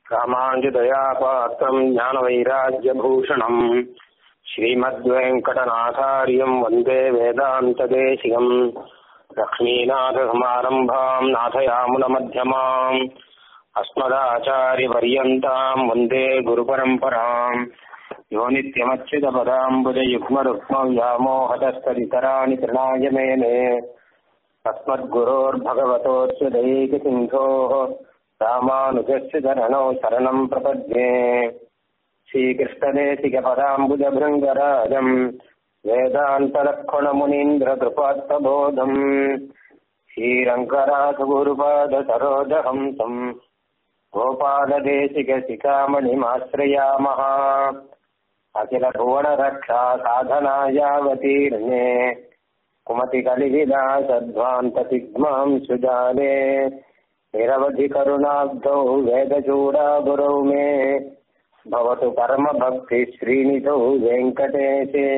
रामाञ्जदया पात्रम् ज्ञानवैराग्यभूषणम् श्रीमद्वेङ्कटनाथार्यम् वन्दे वेदान्तदेशिकम् लक्ष्मीनाथसमारम्भाम् नाथयामुनमध्यमाम् अस्मदाचार्यपर्यन्ताम् वन्दे गुरुपरम्पराम् यो नित्यमच्युतपदाम्बुजयुग्मरुक्मव्यामोहतस्तदितराणि तृणाय मेने तस्मद्गुरोर्भगवतोऽस्य दैकसिन्धोः रामानुजस्य चरणौ शरणम् प्रपद्ये श्रीकृष्णदेशिकपदाम्बुजभृङ्गराजम् वेदान्तलक्ष्मणमुनीन्द्रकृपात्तबोधम् श्रीरङ्गराघगुरुपादसरोजहंसम् गोपालदेशिकशिखामणिमाश्रयामः अखिलभुवनरक्षा साधनायावतीर्णे कुमतिकलिविलासध्वान्तसिग्मां सुजाले निरवधिकरुणाब्धौ वेदचूडागुरौ मे भवतु परमभक्तिश्रीनिधौ वेङ्कटेशे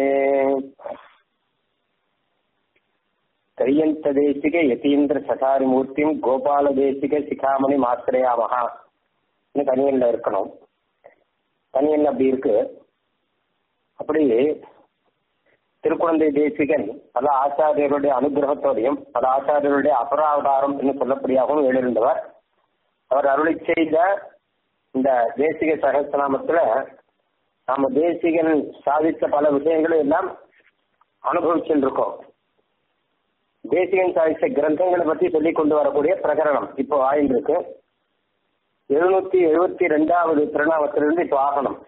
தையந்ததேசிக யதீந்திர சகாரிமூர்த்தியும் கோபாலதேசிக சிகாமணி மாத்திரையாமகா தனியல்ல இருக்கணும் தனியல் அப்படி இருக்கு அப்படி திருக்குழந்தை தேசிகன் பல ஆச்சாரியருடைய அனுகிரகத்தோடையும் பல ஆச்சாரியருடைய அபராவதாரம் என்று சொல்லப்படியாகவும் எழுந்தவர் அவர் அருளி செய்த இந்த தேசிக சகஸ்திரநாமத்துல நாம தேசிகன் சாதித்த பல விஷயங்களும் எல்லாம் அனுபவிச்சுட்டு இருக்கோம் தேசிகன் சாதித்த கிரந்தங்களை பற்றி சொல்லி கொண்டு வரக்கூடிய பிரகரணம் இப்போ ஆயின்னு இருக்கு எழுநூத்தி எழுபத்தி ரெண்டாவது திருநாமத்திலிருந்து இப்போ ஆகணும்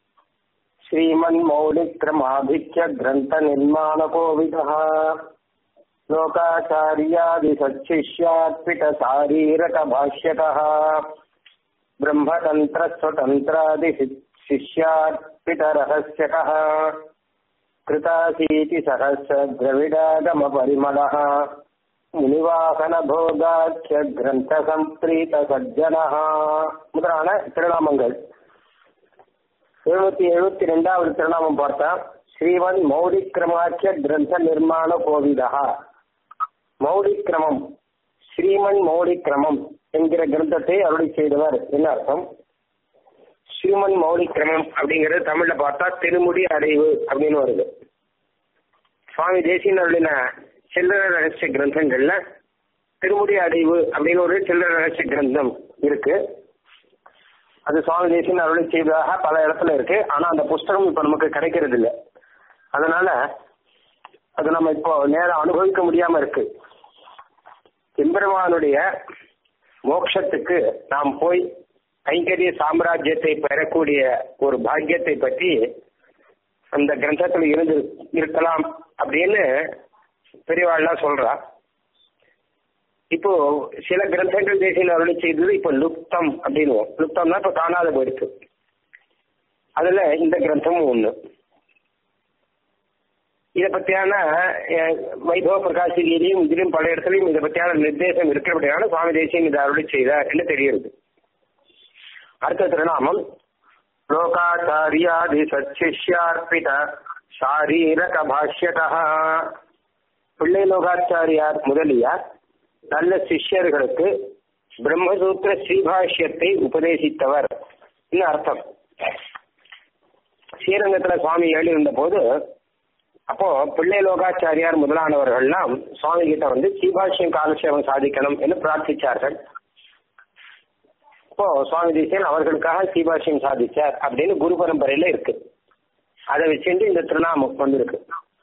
श्रीमन्मौलिक्रमाभिच्य ग्रन्थनिर्माणकोविदः लोकाचार्यादिसच्छिष्यात्पितशारीरकभाष्यकः ब्रह्मतन्त्रस्वतन्त्रादिशिष्यात्पितरहस्यकः कृतासीति सहस्रद्रविडागमपरिमलः முனிவாகனபோகாட்சிய கிரந்த சம்பிரீத சஜ்ஜனஹா முதலான திருநாமங்கள் எழுநூத்தி எழுபத்தி ரெண்டாவது திருநாமம் பார்த்தா ஸ்ரீவன் மௌலிக்கிரமாக்கிய கிரந்த நிர்மாண கோவிதா மௌலிக்கிரமம் ஸ்ரீமன் மௌலிக்கிரமம் என்கிற கிரந்தத்தை அருளி செய்தவர் என்ன அர்த்தம் ஸ்ரீமன் மௌலிக்கிரமம் அப்படிங்கிறது தமிழ்ல பார்த்தா திருமுடி அடைவு அப்படின்னு வருது சுவாமி தேசியன் அருளின சில்லற ரகசிய கிரந்தங்கள்ல திருமுடி அடைவு அப்படின்னு ஒரு சில்லற ரகசிய கிரந்தம் இருக்கு அது சுவாமி தேசியன் அருளை செய்ததாக பல இடத்துல இருக்கு ஆனா அந்த புஸ்தகம் இப்ப நமக்கு கிடைக்கிறது இல்லை அதனால அது நம்ம இப்போ நேரம் அனுபவிக்க முடியாம இருக்கு எம்பெருமானுடைய மோட்சத்துக்கு நாம் போய் கைங்கரிய சாம்ராஜ்யத்தை பெறக்கூடிய ஒரு பாக்கியத்தை பற்றி அந்த கிரந்தத்தில் இருந்து இருக்கலாம் அப்படின்னு பெரியவாள்லாம் சொல்றா இப்போ சில கிரந்தங்கள் தேசிய அருளை செய்தது இப்போ லுப்தம் அப்படின்னு லுப்தம்னா இப்போ காணாத போயிடுச்சு அதுல இந்த கிரந்தமும் ஒண்ணு இதை பத்தியான வைபவ பிரகாசிகிரியும் இதிலும் பல இடத்துலையும் இதை பத்தியான நிர்தேசம் இருக்கிறபடியான சுவாமி தேசியம் இதை அருளை செய்தார் என்று தெரிகிறது அடுத்த திருநாமம் லோகாச்சாரியாதி சச்சிஷ்யார்பித சாரீரக பாஷ்யகா பிள்ளை லோகாச்சாரியார் முதலியார் நல்ல சிஷ்யர்களுக்கு பிரம்மசூத்திர ஸ்ரீபாஷ்யத்தை உபதேசித்தவர் அர்த்தம் ஸ்ரீரங்கத்துல சுவாமி எழுதியிருந்த போது அப்போ பிள்ளை லோகாச்சாரியார் முதலானவர்கள்லாம் சுவாமி கிட்ட வந்து ஸ்ரீபாஷ்யம் காலக்ஷேபம் சாதிக்கணும் என்று பிரார்த்திச்சார்கள் இப்போ சுவாமி தேசியன் அவர்களுக்காக ஸ்ரீபாஷ்யம் சாதிச்சார் அப்படின்னு குரு பரம்பரையில இருக்கு அதை வச்சுட்டு இந்த திருநாமம் வந்திருக்கு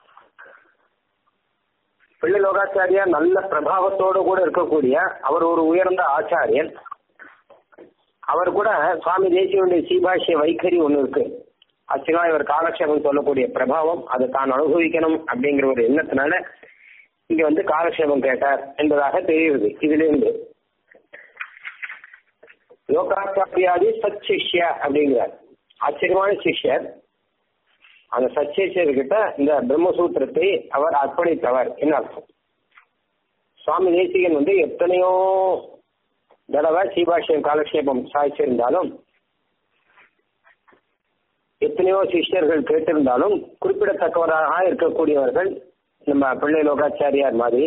பிள்ளை லோகாச்சாரியார் நல்ல பிரபாவத்தோடு கூட இருக்கக்கூடிய அவர் ஒரு உயர்ந்த ஆச்சாரியன் அவர் கூட சுவாமி தேசியனுடைய சீபாஷ்ய வைகரி ஒன்று இருக்கு ஆச்சுனா இவர் காலக்ஷேபம் சொல்லக்கூடிய பிரபாவம் அதை தான் அனுபவிக்கணும் அப்படிங்கிற ஒரு எண்ணத்தினால இங்க வந்து காலக்ஷேபம் கேட்டார் என்பதாக தெரியுது இதுல இருந்து லோகாச்சாரியாதி சத் சிஷ்ய அப்படிங்கிறார் ஆச்சரியமான சிஷ்யர் அந்த சச்சேஷர்கிட்ட இந்த பிரம்மசூத்திரத்தை அவர் அர்ப்பணித்தவர் என்ன அர்த்தம் சுவாமி தேசிகன் வந்து எத்தனையோ தடவை சீபாஷ்யம் காலக்ஷேபம் சாதிச்சிருந்தாலும் எத்தனையோ சிஷ்யர்கள் கேட்டிருந்தாலும் குறிப்பிடத்தக்கவராக இருக்கக்கூடியவர்கள் நம்ம பிள்ளை லோகாச்சாரியார் மாதிரி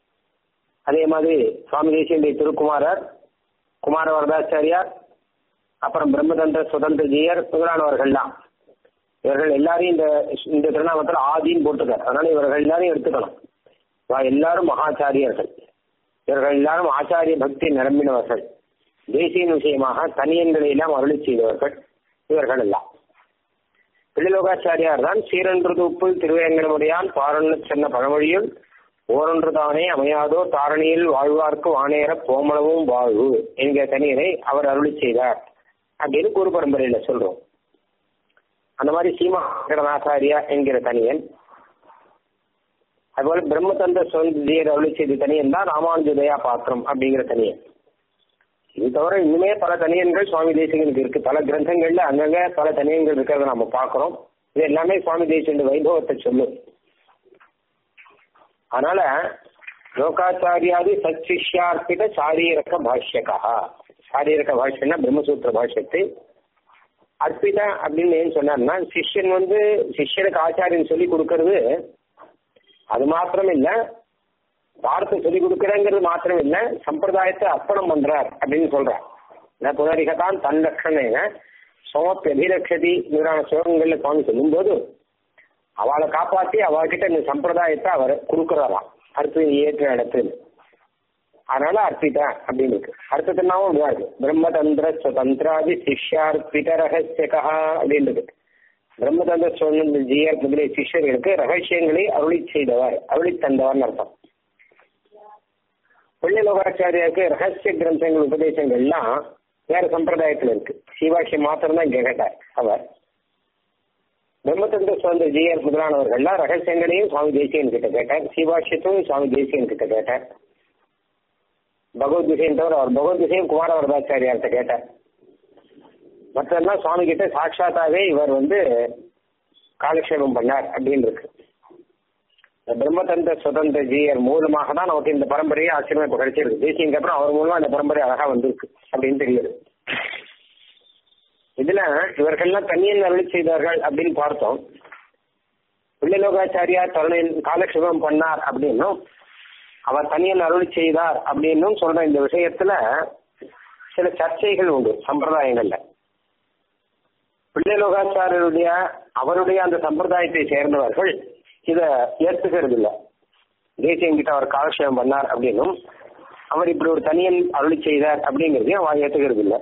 அதே மாதிரி சுவாமி தேசியனுடைய திருக்குமாரர் குமார வரதாச்சாரியார் அப்புறம் பிரம்மதந்திர சுதந்திர ஜீயர் முதலானவர்கள்லாம் இவர்கள் எல்லாரையும் இந்த இந்த திருநாமத்தில் ஆதின்னு போட்டுக்கார் அதனால இவர்கள் எல்லாரையும் எடுத்துக்கணும் இவா எல்லாரும் மகாச்சாரியர்கள் இவர்கள் எல்லாரும் ஆச்சாரிய பக்தி நிரம்பினவர்கள் தேசிய விஷயமாக தனியன்களை எல்லாம் அருளி செய்தவர்கள் இவர்கள் எல்லாம் பிள்ளைலோகாச்சாரியார் தான் சீரன்றது உப்பு திருவேங்கடமுடையான் பாரன்னு சொன்ன பழமொழியும் ஓரொன்று தானே அமையாதோ தாரணியில் வாழ்வார்க்கு வானேற போமளவும் வாழ்வு என்கிற தனியனை அவர் அருளி செய்தார் அப்படின்னு குரு பரம்பரையில சொல்றோம் அந்த மாதிரி சீமாகரநாச்சாரியா என்கிற தனியன் அதுபோல பிரம்மதந்திர சுதந்திர அருளி செய்த தனியன் தான் ராமானுஜதயா பாத்திரம் அப்படிங்கிற தனியன் இது தவிர இன்னுமே பல தனியன்கள் சுவாமி தேசிகனுக்கு இருக்கு பல கிரந்தங்கள்ல அங்கங்க பல தனியன்கள் இருக்கிறத நம்ம பார்க்கிறோம் இது எல்லாமே சுவாமி தேசிகன் வைபவத்தை சொல்லும் அதனால லோகாச்சாரியாதி சச்சிஷ்யார்ப்பித சாரீரக பாஷ்யகா சாரீரக பாஷ்யம்னா பிரம்மசூத்திர பாஷ்யத்தை அர்ப்பித அப்படின்னு ஏன் சொன்னார்னா சிஷ்யன் வந்து சிஷ்யனுக்கு ஆச்சாரியன் சொல்லி கொடுக்கறது அது மாத்திரம் இல்ல பார்த்து சொல்லி கொடுக்குறேங்கிறது மாத்திரம் இல்ல சம்பிரதாயத்தை அர்ப்பணம் பண்றார் அப்படின்னு சொல்றார் நான் புனரிகத்தான் தன் லட்சணேன சோமப்பி அபிலட்சதி முதலான ஸ்லோகங்கள்ல சுவாமி சொல்லும்போது அவளை காப்பாத்தி அவகிட்ட இந்த சம்பிரதாயத்தை அவர் கொடுக்குறாராம் அடுத்து ஏற்ற இடத்துல அதனால அர்ப்பித அப்படின்னு இருக்கு அர்த்தத்தினாவும் இருக்கு பிரம்மதந்திர சுதந்திராதி சிஷ்யார்ப்பித ரகசியகா அப்படின்னு இருக்கு பிரம்மதந்திர சுதந்திர ஜிஆர் முதலிய சிஷ்யர்களுக்கு ரகசியங்களை அருளி செய்தவர் அருளி தந்தவர்னு அர்த்தம் பிள்ளை லோகாச்சாரியாருக்கு ரகசிய கிரந்தங்கள் உபதேசங்கள்லாம் வேற சம்பிரதாயத்துல இருக்கு சிவாஷி மாத்திரம் தான் கேட்டார் அவர் பிரம்மதந்திர சுதந்திர ஜிஆர் முதலானவர்கள்லாம் ரகசியங்களையும் சுவாமி தேசியன் கிட்ட கேட்டார் சிவாஷியத்தையும் சுவாமி தேசியன் கிட்ட கேட்டார் பகவத் விஷயம் தவிர அவர் பகவத் விஷயம் குமார வரதாச்சாரியார்கிட்ட கேட்டார் மற்றெல்லாம் சுவாமி கிட்ட சாட்சாத்தாவே இவர் வந்து காலக்ஷேபம் பண்ணார் அப்படின்னு இருக்கு இந்த பிரம்மதந்திர சுதந்திர ஜீயர் மூலமாக தான் நமக்கு இந்த பரம்பரையை ஆச்சரியமா இப்போ கிடைச்சிருக்கு தேசியங்க அப்புறம் அவர் மூலமா இந்த பரம்பரை அழகா வந்திருக்கு அப்படின்னு தெரியுது இதுல இவர்கள்லாம் தனியன் அருளி செய்தார்கள் அப்படின்னு பார்த்தோம் பிள்ளைலோகாச்சாரியா தருணையின் காலக்ஷேபம் பண்ணார் அப்படின்னும் அவர் தனியன் அருளி செய்தார் அப்படின்னும் சொல்ற இந்த விஷயத்துல சில சர்ச்சைகள் உண்டு சம்பிரதாயங்கள்ல பிள்ளைலோகாச்சாரியருடைய அவருடைய அந்த சம்பிரதாயத்தை சேர்ந்தவர்கள் இத ஏற்றுக்கிறது இல்லை தேசியங்கிட்ட அவர் காலக்ஷேபம் பண்ணார் அப்படின்னும் அவர் இப்படி ஒரு தனியன் அருளி செய்தார் அப்படிங்கிறதையும் அவர் ஏற்றுக்கிறது இல்லை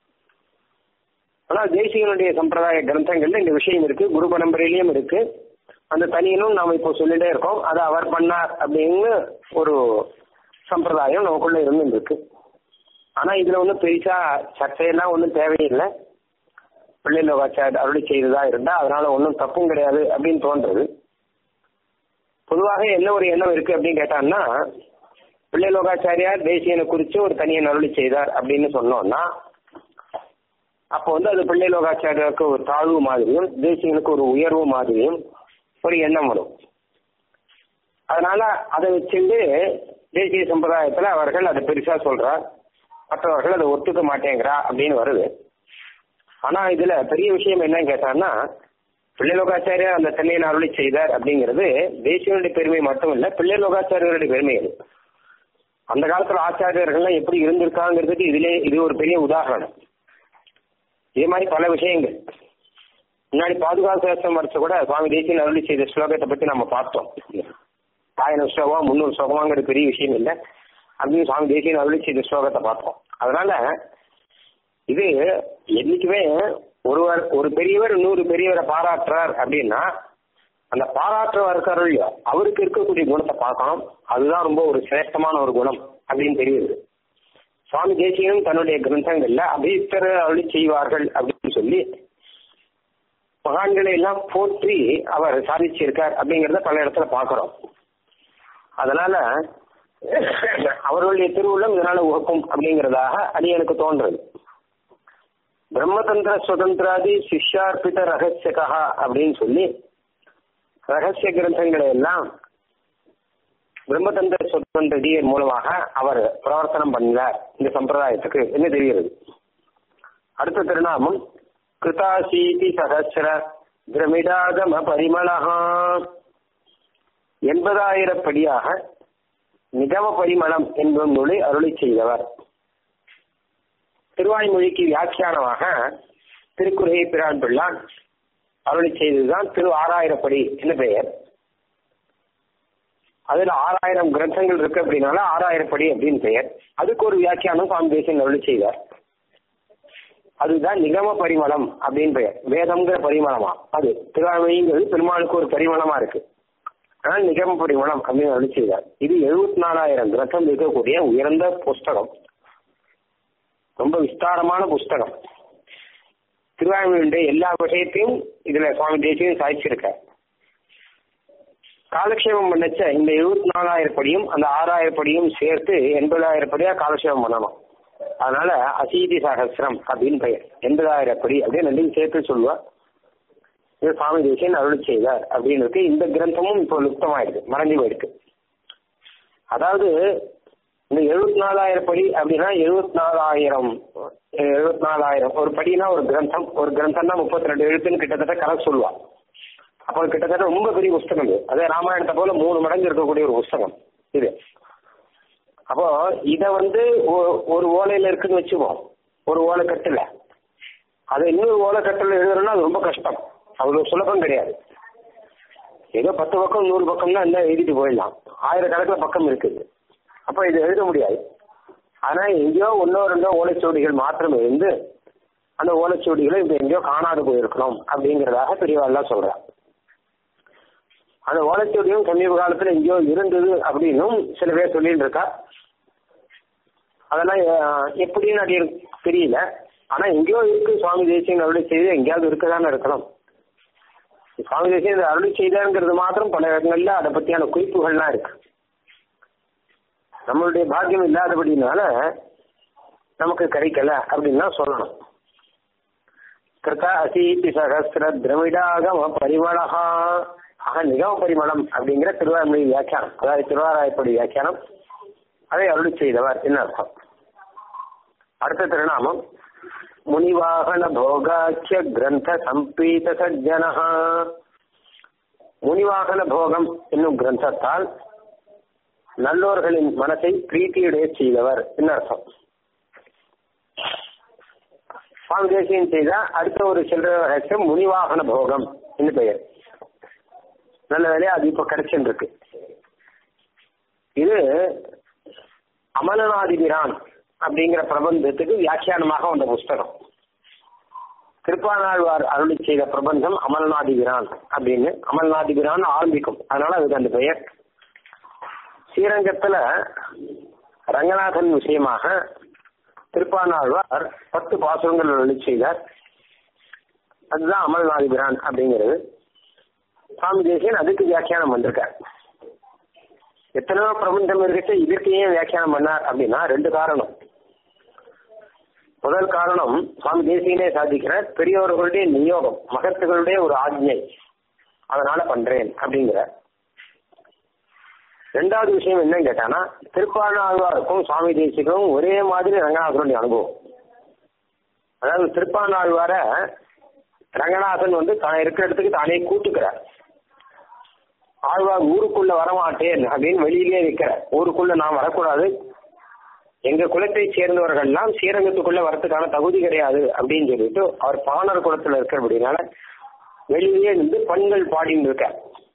ஆனால் தேசியனுடைய சம்பிரதாய கிரந்தங்கள்ல இந்த விஷயம் இருக்கு குரு பரம்பரையிலயும் இருக்கு அந்த தனியனும் நாம இப்போ சொல்லிட்டே இருக்கோம் அதை அவர் பண்ணார் அப்படின்னு ஒரு சம்பிரதாயம் நமக்குள்ள இருந்து இருக்கு ஆனா இதுல ஒன்றும் பெருசா சர்ச்சையெல்லாம் ஒன்றும் தேவையில்லை பிள்ளை லோகாச்சார் அருளி செய்ததா இருந்தா அதனால ஒன்றும் தப்பும் கிடையாது அப்படின்னு தோன்றது பொதுவாக என்ன ஒரு எண்ணம் இருக்கு அப்படின்னு கேட்டான்னா பிள்ளை லோகாச்சாரியார் தேசியனை குறித்து ஒரு தனியன் அருளி செய்தார் அப்படின்னு சொன்னோம்னா அப்போ வந்து அது பிள்ளை லோகாச்சாரியாருக்கு ஒரு தாழ்வு மாதிரியும் தேசியனுக்கு ஒரு உயர்வு மாதிரியும் ஒரு எண்ணம் வரும் அதனால அதை வச்சுட்டு தேசிய சம்பிரதாயத்துல அவர்கள் அதை பெருசா சொல்றார் மற்றவர்கள் அதை ஒத்துக்க மாட்டேங்கிறா அப்படின்னு வருது ஆனா இதுல பெரிய விஷயம் என்னன்னு கேட்டான்னா பிள்ளைலோகாச்சாரியார் அந்த தன்னையை அருளி செய்தார் அப்படிங்கிறது தேசியனுடைய பெருமை மட்டும் இல்ல பிள்ளைலோகாச்சாரியருடைய பெருமை அது அந்த காலத்துல ஆச்சாரியர்கள்லாம் எப்படி இருந்திருக்காங்கிறதுக்கு இதுல இது ஒரு பெரிய உதாரணம் இதே மாதிரி பல விஷயங்கள் முன்னாடி பாதுகாப்பு சேஷம் வரைச்ச கூட சுவாமி தேசியன் அருளி செய்த ஸ்லோகத்தை பத்தி நம்ம பார்த்தோம் ஆயிரம் ஸ்லோகம் முந்நூறு ஸ்லோகமாங்கிறது பெரிய விஷயம் இல்லை அப்படின்னு சுவாமி தேசியன் அருளி செய்த ஸ்லோகத்தை பார்த்தோம் அதனால இது என்னைக்குமே ஒருவர் ஒரு பெரியவர் இன்னொரு பெரியவரை பாராட்டுறார் அப்படின்னா அந்த பாராட்டுறவர் இருக்காரு இல்லையோ அவருக்கு இருக்கக்கூடிய குணத்தை பார்க்கணும் அதுதான் ரொம்ப ஒரு சிரேஷ்டமான ஒரு குணம் அப்படின்னு தெரியுது சுவாமி தேசியனும் தன்னுடைய கிரந்தங்கள்ல அபீஸ்தர அருளி செய்வார்கள் அப்படின்னு சொல்லி மகான்களை எல்லாம் போற்றி அவர் சாதிச்சிருக்கார் அப்படிங்கறத பல இடத்துல பாக்குறோம் அதனால அவர்களுடைய திருவுள்ளம் இதனால உகக்கும் அப்படிங்கிறதாக அது எனக்கு தோன்றது பிரம்மதந்திர சுதந்திராதி சிஷ்யார்பித ரகசியகா அப்படின்னு சொல்லி ரகசிய கிரந்தங்களை எல்லாம் பிரம்மதந்திர சுதந்திர தீயர் மூலமாக அவர் பிரவர்த்தனம் பண்ணார் இந்த சம்பிரதாயத்துக்கு என்ன தெரிகிறது அடுத்த திருநாமம் கிருதாசீதி சகசிர திரமிடாகம பரிமளஹா எண்பதாயிரப்படியாக நிகம பரிமளம் என்பதும் நூலை அருளி செய்தவர் திருவாய்மொழிக்கு வியாக்கியானமாக திருக்குறையை பிரான் பிள்ளான் அருளி செய்ததுதான் திரு ஆறாயிரப்படி என்ன பெயர் அதுல ஆறாயிரம் கிரந்தங்கள் இருக்கு அப்படின்னால ஆறாயிரப்படி அப்படின்னு பெயர் அதுக்கு ஒரு வியாக்கியானம் சுவாமி தேசியன் அருளி செய்தார் அதுதான் நிகம பரிமளம் அப்படின்னு பெயர் வேதம்ங்கிற பரிமளமா அது திருவாய்மொழிங்கிறது பெருமாளுக்கு ஒரு பரிமளமா இருக்கு ஆனால் நிகம பரிமளம் அப்படின்னு அருளி செய்தார் இது எழுபத்தி நாலாயிரம் கிரந்தம் இருக்கக்கூடிய உயர்ந்த புஸ்தகம் ரொம்ப விஸ்தாரமான புஸ்தகம் திருவாய்மொழியுடைய எல்லா விஷயத்தையும் இதுல சுவாமி தேசியம் சாதிச்சிருக்கார் காலக்ஷேபம் பண்ணச்ச இந்த எழுபத்தி நாலாயிரம் படியும் அந்த ஆறாயிரம் படியும் சேர்த்து எண்பதாயிரம் படியா காலக்ஷேபம் பண்ணணும் அதனால அசீதி சகசிரம் அப்படின்னு பெயர் எண்பதாயிரம் படி அப்படின்னு ரெண்டையும் சேர்த்து சொல்லுவா இது சுவாமி தேசியன் அருள் செய்தார் அப்படின்னு இருக்கு இந்த கிரந்தமும் இப்போ லுப்தமாயிருக்கு மறைஞ்சு போயிருக்கு அதாவது இந்த எழுபத்தி நாலாயிரம் படி அப்படின்னா எழுபத்தி நாலாயிரம் எழுபத்தி நாலாயிரம் ஒரு படினா ஒரு கிரந்தம் ஒரு கிரந்தம்னா முப்பத்தி ரெண்டு எழுத்துன்னு கிட்டத்தட்ட கணக்கு சொல்லுவா அப்போ கிட்டத்தட்ட ரொம்ப பெரிய புஸ்தகம் இது அதே ராமாயணத்தை போல மூணு மடங்கு இருக்கக்கூடிய ஒரு புஸ்தகம் இது அப்போ இத வந்து ஒரு ஓலையில இருக்குன்னு வச்சுப்போம் ஒரு ஓலை கட்டுல அதை இன்னொரு ஓலை கட்டில் எழுதுறோம்னா அது ரொம்ப கஷ்டம் அவ்வளவு சுலபம் கிடையாது ஏதோ பத்து பக்கம் நூறு பக்கம்னா இருந்தா எழுதிட்டு போயிடலாம் ஆயிரக்கணக்கில் பக்கம் இருக்குது அப்போ இது எழுத முடியாது ஆனா எங்கேயோ ஒன்னோ ரெண்டோ ஓலைச்சுவடிகள் மாத்திரம் இருந்து அந்த ஓலைச்சுவடிகளை இப்ப எங்கேயோ காணாது போயிருக்கணும் அப்படிங்கிறதாக பெரியவாள்லாம் சொல்றாங்க அந்த ஓலைச்சுவடியும் சமீப காலத்துல எங்கேயோ இருந்தது அப்படின்னும் சில பேர் சொல்லிட்டு இருக்கா அதெல்லாம் எப்படின்னு அது தெரியல ஆனா எங்கேயோ இருக்கு சுவாமி தேசியன் அருளி செய்து எங்கேயாவது இருக்கதானே இருக்கலாம் சுவாமி தேசியன் அருளி செய்தாங்கிறது மாத்திரம் பல இடங்கள்ல அதை பத்தியான குறிப்புகள்லாம் இருக்கு நம்மளுடைய பாக்கியம் இல்லாதபடினால நமக்கு கிடைக்கல அப்படின்னு தான் சொல்லணும் கிருதா அசீதி சகசிர திரமிடாகம பரிமளஹா ஆக நிகம பரிமளம் அப்படிங்கிற திருவாரூரை வியாக்கியானம் அதாவது திருவாராயப்படி வியாக்கியானம் அதை அருளி செய்தவர் என்ன அர்த்தம் அடுத்த திருநாமம் முனிவாகன போகாக்கிய கிரந்த சம்பீத சஜ்ஜனஹா முனிவாகன போகம் என்னும் கிரந்தத்தால் நல்லோர்களின் மனசை பிரீத்தியுடைய செய்தவர் என்ன அர்த்தம் சுவாமி தேசியம் செய்த அடுத்த ஒரு சில்லற ரகசியம் முனிவாகன போகம் என்று பெயர் நல்ல வேலையா அது இப்ப கிடைச்சுட்டு இருக்கு இது அமலநாதிபிரான் அப்படிங்கிற பிரபந்தத்துக்கு வியாக்கியானமாக வந்த புஸ்தகம் திருப்பானாழ்வார் அருளி செய்த பிரபந்தம் அமல்நாதிபிரான் அப்படின்னு அமல்நாதிபிரான் ஆரம்பிக்கும் அதனால அதுக்கு அந்த பெயர் ஸ்ரீரங்கத்துல ரங்கநாதன் விஷயமாக திருப்பானாழ்வார் பத்து பாசுரங்கள் அருளி செய்தார் அதுதான் அமல்நாதிபிரான் அப்படிங்கிறது சுவாமி தேசியன் அதுக்கு வியாக்கியானம் வந்திருக்கார் எத்தனையோ பிரபஞ்சம் இருந்துச்சு இதற்கு ஏன் வியாக்கியானம் பண்ணார் அப்படின்னா ரெண்டு காரணம் முதல் காரணம் சுவாமி தேசியனே சாதிக்கிற பெரியவர்களுடைய நியோகம் மகத்துகளுடைய ஒரு ஆజ్ఞை அதனால பண்றேன் அப்படிங்கிற ரெண்டாவது விஷயம் என்னன்னு கேட்டானா திருப்பானாழ்வாருக்கும் சுவாமி தேசிக்கும் ஒரே மாதிரி ரங்கநாதனுடைய அனுபவம் அதாவது திருப்பானாழ்வார ரங்கநாதன் வந்து தான் இருக்கிற இடத்துக்கு தானே கூட்டுக்கிறார் ஆழ்வார் ஊருக்குள்ள வரமாட்டேன் அப்படின்னு வெளியிலே நிற்கிறார் ஊருக்குள்ள நான் வரக்கூடாது எங்க குலத்தை சேர்ந்தவர்கள்லாம் ஸ்ரீரங்கத்துக்குள்ள வரத்துக்கான தகுதி கிடையாது அப்படின்னு சொல்லிட்டு அவர் பாணர் குலத்துல இருக்கிறபடினால வெளியிலே நின்று பெண்கள் பாடின்னு இருக்கார்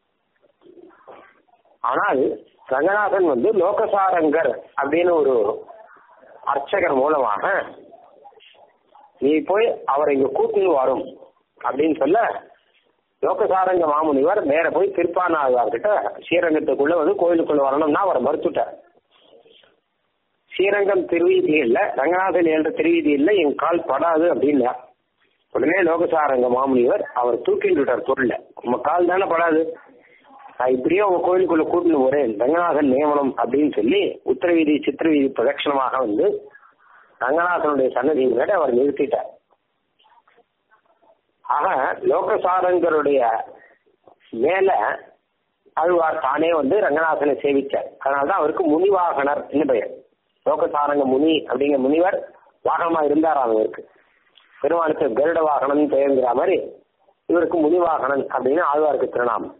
ஆனால் ரங்கநாதன் வந்து லோகசாரங்கர் அப்படின்னு ஒரு அர்ச்சகர் மூலமாக நீ போய் அவரை இங்க கூட்டின்னு வரும் அப்படின்னு சொல்ல லோகசாரங்க மாமுனிவர் நேர போய் திருப்பானாழ்வார் கிட்ட ஸ்ரீரங்கத்துக்குள்ள வந்து கோயிலுக்குள்ள வரணும்னா அவரை மறுத்துட்டார் ஸ்ரீரங்கம் திருவீதியில் ரங்கநாதன் என்ற திருவீதியில் என் கால் படாது அப்படின்னா உடனே லோகசாரங்க மாமுனிவர் அவர் தூக்கிட்டு விட்டார் பொருளை உங்க கால் தானே படாது நான் இப்படியே உங்க கோயிலுக்குள்ள கூட்டின்னு போறேன் ரங்கநாதன் நியமனம் அப்படின்னு சொல்லி உத்தரவீதி சித்திரவீதி பிரதட்சணமாக வந்து ரங்கநாதனுடைய சன்னதியில அவர் நிறுத்திட்டார் ஆக லோகசாரங்கருடைய மேல அழ்வார் தானே வந்து ரங்கநாதனை சேவிச்சார் அதனால்தான் அவருக்கு முனிவாகனர் என்ன பெயர் லோகசாரங்க முனி அப்படிங்கிற முனிவர் வாகனமா இருந்தார் அவருக்கு பெருமாளுக்கு கருட வாகனம் பெயர்ங்கிற மாதிரி இவருக்கு முனிவாகனன் அப்படின்னு ஆழ்வாருக்கு திருநாமம்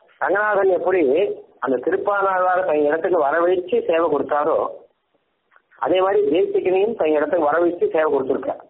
ரங்கநாதன் எப்படி அந்த திருப்பானாழ்வார தன் இடத்துக்கு வரவழைச்சு சேவை கொடுத்தாரோ அதே மாதிரி தேசிகனையும் தன் இடத்துக்கு வர வச்சு சேவை கொடுத்துருக்கார்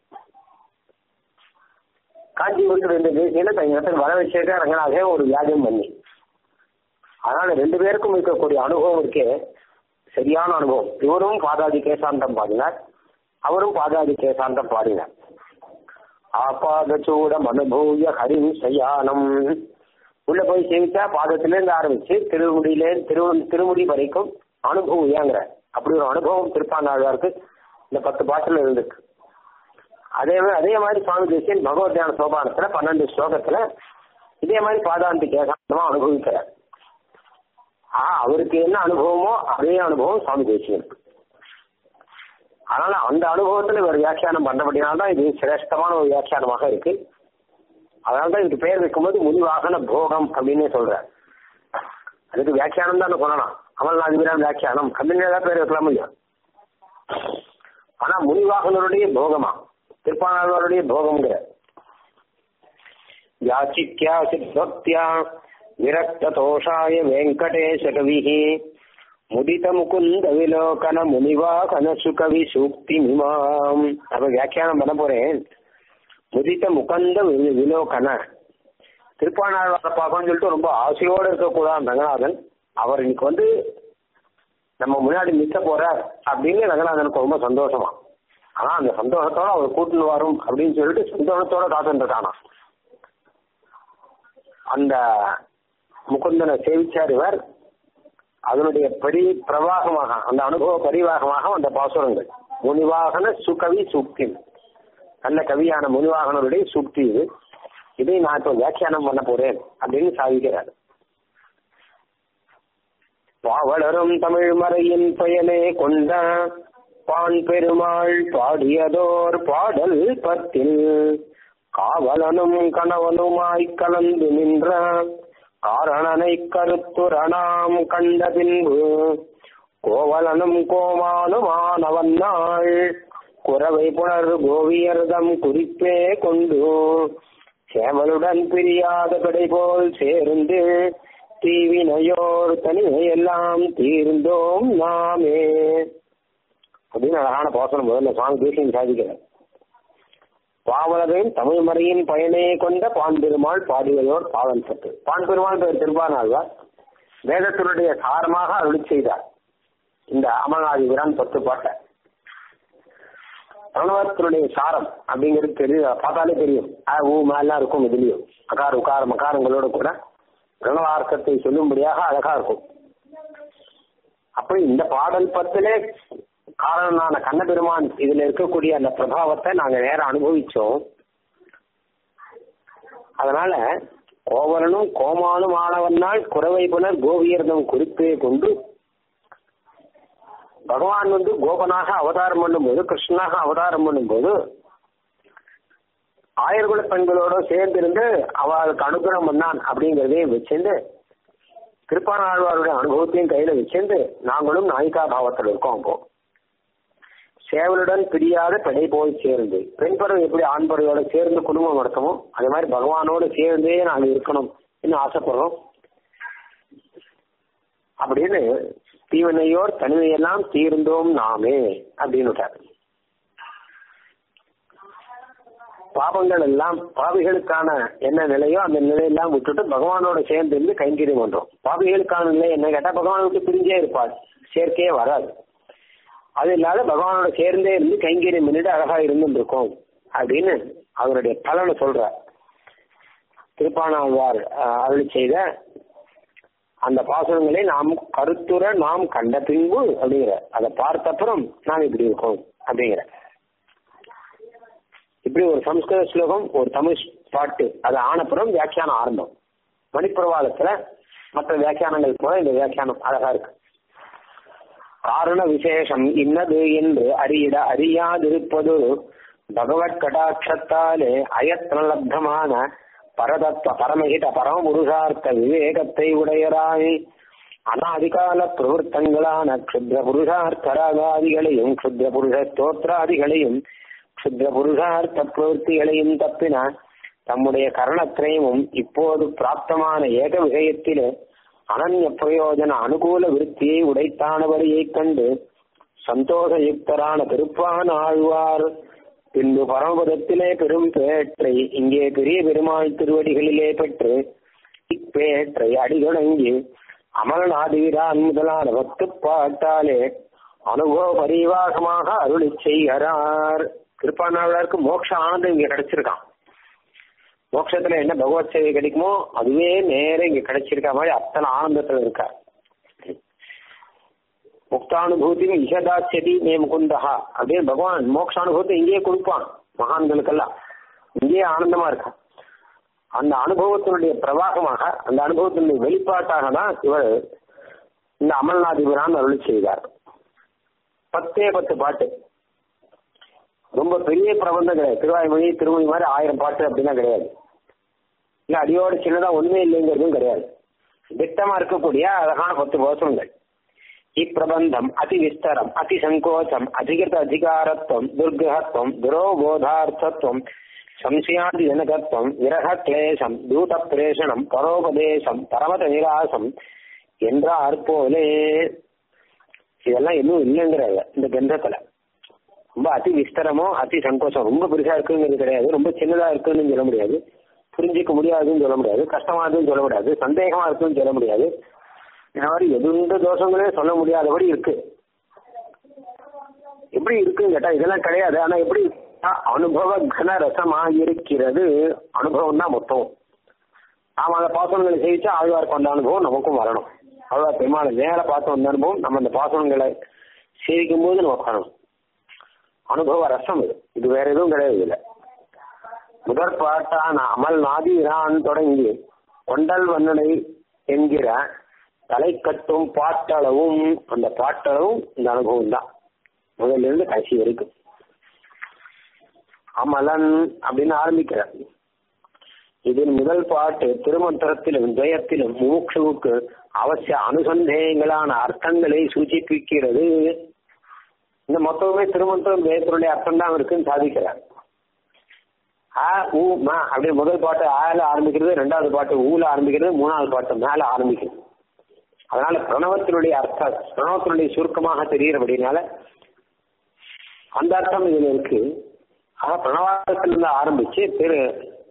காஞ்சிபுரத்தில் ரெண்டு தேசிகளை தன் இடத்துக்கு வர வச்சிருக்க ரங்கநாதே ஒரு வியாஜம் பண்ணி அதனால ரெண்டு பேருக்கும் இருக்கக்கூடிய அனுபவம் இருக்கே சரியான அனுபவம் இவரும் பாதாதி கேசாந்தம் பாடினார் அவரும் பாதாதி கேசாந்தம் பாடினார் ஆபாதச்சூடம் அனுபூய ஹரிம் சயானம் உள்ள போய் சேவிச்சா பாதத்திலேருந்து ஆரம்பிச்சு திருமுடியிலே திரு திருமுடி வரைக்கும் அனுபவியாங்கிற அப்படி ஒரு அனுபவம் திருப்பாண்டாழ்வாருக்கு இந்த பத்து பாட்டில் இருந்திருக்கு அதே மாதிரி அதே மாதிரி சுவாமி தேசியன் பகவத் தியான சோபானத்துல பன்னெண்டு ஸ்லோகத்துல இதே மாதிரி பாதாந்தி கேசாந்தமா அனுபவிக்கிறார் ஆ அவருக்கு என்ன அனுபவமோ அதே அனுபவம் சுவாமி தேசியனுக்கு அதனால அந்த அனுபவத்துல இவர் வியாக்கியானம் பண்ணபடினால்தான் இது சிரேஷ்டமான ஒரு வியாக்கியானமாக இருக்கு அதனாலதான் இதுக்கு பெயர் வைக்கும்போது முனிவாகன போகம் அப்படின்னு சொல்றார் அதுக்கு வியாக்கியானம் தான் சொல்லலாம் அமல்நாதிபிரான் வியாக்கியானம் அப்படின்னு ஏதாவது பேர் வைக்கலாம் இல்லையா ஆனா முனிவாகனருடைய போகமா திருப்பாணருடைய போகம்ங்கிற யாச்சித்யாசி பக்தியா விரக்ததோஷாய வெங்கடேஷ கவிஹி முதித முகுந்த விலோகன முனிவாகன சுகவி சூக்தி மிமாம் அப்ப வியாக்கியானம் பண்ண போறேன் முதித்த முகந்த வி- விலோகன திருப்பாணாழ்வார பார்க்கணும்னு சொல்லிட்டு ரொம்ப ஆசையோடு இருக்கக்கூடாது ரங்கநாதன் அவர் இன்னைக்கு வந்து நம்ம முன்னாடி நிற்க போறார் அப்படின்னு ரங்கநாதனுக்கு ரொம்ப சந்தோஷமா ஆனா அந்த சந்தோஷத்தோட அவர் கூட்டின்னு வரும் அப்படின்னு சொல்லிட்டு சந்தோஷத்தோட காத்துட்டு இருக்கானா அந்த முகுந்தனை சேவிச்சார் இவர் அதனுடைய பரி பிரவாகமாக அந்த அனுபவ பரிவாகமாக அந்த பாசுரங்கள் முனிவாகன சுகவி சூக்தி நல்ல கவியான முனிவாகனருடைய சூக்தி இது இதை நான் இப்போ வியாக்கியானம் பண்ண போறேன் அப்படின்னு சாதிக்கிறார் பாவலரும் தமிழ் மறையின் பயனே கொண்ட பான் பெருமாள் பாடியதோர் பாடல் பத்தில் காவலனும் கணவனுமாய் கலந்து நின்ற காரணனை கருத்துரணாம் கண்ட பின்பு கோவலனும் கோமானுமானவன் நாள் குறவை புணர் கோவியர்தம் குறிப்பே கொண்டு சேவலுடன் பிரியாத கடை போல் சேர்ந்து தீவினையோர் தனிமையெல்லாம் தீர்ந்தோம் நாமே அப்படின்னு அழகான பாசனம் முதல்ல சுவாமி தேசியம் சாதிக்கிறார் பாவலரின் தமிழ் மறையின் பயனே கொண்ட பான் பெருமாள் பாடியதோர் பாவல் பட்டு பான் பெருமாள் பேர் திருப்பானாழ்வார் வேதத்தினுடைய சாரமாக அருளி செய்தார் இந்த அமர்நாதிபுரான் பத்து பாட்டை பிரணவத்தினுடைய சாரம் அப்படிங்கிறது தெரியும் பார்த்தாலே தெரியும் அ ஊ மேலாம் இருக்கும் இதுலயும் அகார் உகார மகாரங்களோட கூட பிரணவார்த்தத்தை சொல்லும்படியாக அழகா இருக்கும் அப்படி இந்த பாடல் பத்திலே காரணனான கண்ணபெருமான் இதுல இருக்கக்கூடிய அந்த பிரபாவத்தை நாங்க நேரம் அனுபவிச்சோம் அதனால கோவலனும் கோமானும் ஆனவனால் குறவை புனர் கோவியர்தம் குறிப்பே கொண்டு பகவான் வந்து கோபனாக அவதாரம் பண்ணும்போது கிருஷ்ணனாக அவதாரம் பண்ணும்போது ஆயர்குல பெண்களோட சேர்ந்திருந்து அவளுக்கு அனுகிரகம் பண்ணான் அப்படிங்கிறதையும் வச்சிருந்து திருப்பானாழ்வாருடைய அனுபவத்தையும் கையில வச்சிருந்து நாங்களும் நாயிகா பாவத்தில் இருக்கோம் அப்போ சேவலுடன் பிரியாத பெடை போய் சேர்ந்து பெண் பறவை எப்படி ஆண் பறவையோட சேர்ந்து குடும்பம் நடத்தமோ அதே மாதிரி பகவானோட சேர்ந்தே நாங்கள் இருக்கணும் இன்னும் ஆசைப்படுறோம் அப்படின்னு தீவனையோர் தனிமையெல்லாம் தீர்ந்தோம் நாமே அப்படின்னு பாபங்கள் எல்லாம் பாவிகளுக்கான என்ன நிலையோ அந்த நிலையெல்லாம் விட்டுட்டு பகவானோட சேர்ந்து இருந்து கைங்கரியம் பண்றோம் பாவிகளுக்கான நிலை என்ன கேட்டா பகவான் விட்டு பிரிஞ்சே இருப்பார் சேர்க்கையே வராது அது இல்லாத பகவானோட சேர்ந்தே இருந்து கைங்கரியம் பண்ணிட்டு அழகா இருந்துட்டு இருக்கோம் அப்படின்னு அவருடைய பலனை சொல்றார் திருப்பானாழ்வார் அஹ், அருளி செய்த அந்த பாசனங்களை நாம் கருத்துற நாம் கண்ட பின்பு அப்படிங்கிற அதை பார்த்த அப்புறம் நாம் இப்படி இருக்கோம் அப்படிங்கிற இப்படி ஒரு சம்ஸ்கிருத ஸ்லோகம் ஒரு தமிழ் பாட்டு அது ஆனப்புறம் வியாக்கியானம் ஆரம்பம் மணிப்பிரவாதத்துல மற்ற வியாக்கியானங்கள் போல இந்த வியாக்கியானம் அழகா இருக்கு காரண விசேஷம் இன்னது என்று அறியிட அறியாதிருப்பது பகவத் கடாட்சத்தாலே அயத்னலப்தமான பரதத்வ பரமஹித பரமபுருஷார்த்த விவேகத்தை உடையராய் அனாதிகால பிரவருத்தங்களான க்ஷுத்ர புருஷார்த்த ராகாதிகளையும் க்ஷுத்ர புருஷ ஸ்தோத்திராதிகளையும் க்ஷுத்ர புருஷார்த்த பிரவருத்திகளையும் தப்பின தம்முடைய கரணத்திரயமும் இப்போது பிராப்தமான ஏக விஷயத்திலே அனன்ய பிரயோஜன அனுகூல விருத்தியை உடைத்தானவரையைக் கண்டு சந்தோஷயுக்தரான திருப்பான் ஆழ்வார் பின்பு பரமபதத்திலே பெரும் பேற்றை இங்கே பெரிய பெருமாள் திருவடிகளிலே பெற்று இப்பேற்றை அடிகொணங்கி அமரநாதிரான் முதலான பக்து பாட்டாலே அனுபவ பரிவாகமாக அருளி செய்கிறார் திருப்பானாளருக்கு மோட்ச ஆனந்தம் இங்க கிடைச்சிருக்கான் மோட்சத்துல என்ன பகவத் சேவை கிடைக்குமோ அதுவே நேர இங்க கிடைச்சிருக்க மாதிரி அத்தனை ஆனந்தத்துல இருக்கார் முக்தானுபூதியும் இஷதாச்சதி மே முகுந்தஹா அப்படியே பகவான் மோட்சானுபவத்தை இங்கேயே கொடுப்பான் மகான்களுக்கெல்லாம் இங்கேயே ஆனந்தமா இருக்கா அந்த அனுபவத்தினுடைய பிரவாகமாக அந்த அனுபவத்தினுடைய வெளிப்பாட்டாக தான் இவர் இந்த அமல்நாதிபுரான் அருளி செய்தார் பத்தே பத்து பாட்டு ரொம்ப பெரிய பிரபந்தம் கிடையாது திருவாய்மொழி திருமொழி மாதிரி ஆயிரம் பாட்டு அப்படின்னா கிடையாது இல்ல அடியோட சின்னதா ஒண்ணுமே இல்லைங்கிறதும் கிடையாது திட்டமா இருக்கக்கூடிய அழகான பத்து வருஷங்கள் இப்பிரபந்தம் அதி விஸ்தரம் அதி சங்கோச்சம் அதிகிருத அதிகாரத்துவம் துர்கிரகத்துவம் துரோபோதார்த்தத்துவம் சம்சயாதி ஜனகத்துவம் விரக கிளேசம் தூத பிரேஷணம் பரோபதேசம் பரமத நிராசம் என்றார் போலே இதெல்லாம் இன்னும் இல்லைங்கிறாங்க இந்த கிரந்தத்துல ரொம்ப அதி விஸ்தரமோ அதி சங்கோஷம் ரொம்ப பெருசா இருக்குங்கிறது கிடையாது ரொம்ப சின்னதா இருக்குன்னு சொல்ல முடியாது புரிஞ்சிக்க முடியாதுன்னு சொல்ல முடியாது கஷ்டமானதுன்னு சொல்ல முடியாது சந்தேகமா இருக்குன்னு சொல்ல முடியாது இந்த மாதிரி எதுண்ட தோஷங்களே சொல்ல முடியாதபடி இருக்கு எப்படி இருக்குன்னு கேட்டா இதெல்லாம் கிடையாது ஆனா எப்படி அனுபவ கன ரசமா இருக்கிறது அனுபவம் தான் மொத்தம் நாம அந்த பாசனங்களை செய்விச்சா ஆழ்வார்க்கு அந்த அனுபவம் நமக்கும் வரணும் ஆழ்வார் பெருமாள் நேர பார்த்து வந்த அனுபவம் நம்ம அந்த பாசனங்களை சேவிக்கும் போது நமக்கு வரணும் அனுபவ ரசம் இது இது வேற எதுவும் கிடையாது இல்லை முதற் பாட்டான அமல் நாதிரான் தொடங்கி கொண்டல் வண்ணனை என்கிற தலை கட்டும் பாட்டளவும் அந்த பாட்டளவும் இந்த அனுபவம் தான் முதல்ல இருந்து கடைசி வரைக்கும் அமலன் அப்படின்னு ஆரம்பிக்கிறார் இதில் முதல் பாட்டு திருமந்திரத்திலும் ஜெயத்திலும் மூக்ஷுவுக்கு அவசிய அனுசந்தேகங்களான அர்த்தங்களை சூச்சிப்பிக்கிறது இந்த மொத்தமே திருமந்திரம் ஜெயத்தினுடைய அர்த்தம் தான் இருக்குன்னு சாதிக்கிறார் ஆ ஊ ம அப்படி முதல் பாட்டு ஆல ஆரம்பிக்கிறது ரெண்டாவது பாட்டு ஊல ஆரம்பிக்கிறது மூணாவது பாட்டு மேல ஆரம்பிக்கிறது அதனால பிரணவத்தினுடைய அர்த்தம் பிரணவத்தினுடைய சுருக்கமாக தெரிகிறபடினால அந்த அர்த்தம் இதுல இருக்கு ஆக பிரணவாரத்திலிருந்து ஆரம்பிச்சு திரு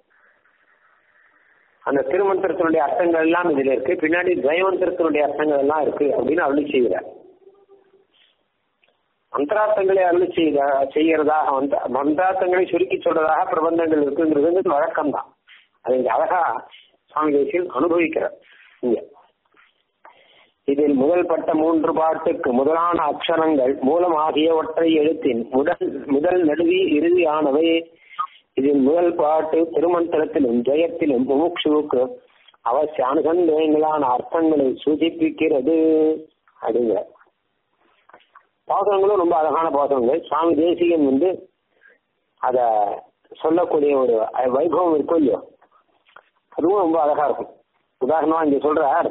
அந்த திருமந்திரத்தினுடைய அர்த்தங்கள் எல்லாம் இதுல இருக்கு பின்னாடி ஜெயமந்திரத்தினுடைய அர்த்தங்கள் எல்லாம் இருக்கு அப்படின்னு அருளி செய்கிறார் மந்திரார்த்தங்களை அருளி செய்த செய்யறதாக வந்து மந்திரார்த்தங்களை சுருக்கி சொல்றதாக பிரபந்தங்கள் இருக்குங்கிறது வழக்கம் தான் அது இங்க அழகா சுவாமி தேசியில் அனுபவிக்கிறார் இங்க இதில் முதல் பட்ட மூன்று பாட்டுக்கு முதலான அக்ஷரங்கள் மூலமாகிய ஒற்றை எழுத்தின் முதல் முதல் நடுவி இறுதியானவை இதில் முதல் பாட்டு திருமந்திரத்திலும் ஜெயத்திலும் முமுட்சுவுக்கு அவசிய அனுசந்தேகங்களான அர்த்தங்களை சூச்சிப்பிக்கிறது அப்படிங்கிற பாசனங்களும் ரொம்ப அழகான பாசனங்கள் சுவாமி தேசிகன் வந்து அத சொல்லக்கூடிய ஒரு வைபவம் இருக்கும் இல்லையோ அதுவும் ரொம்ப அழகா இருக்கும் உதாரணமா இங்க சொல்றார்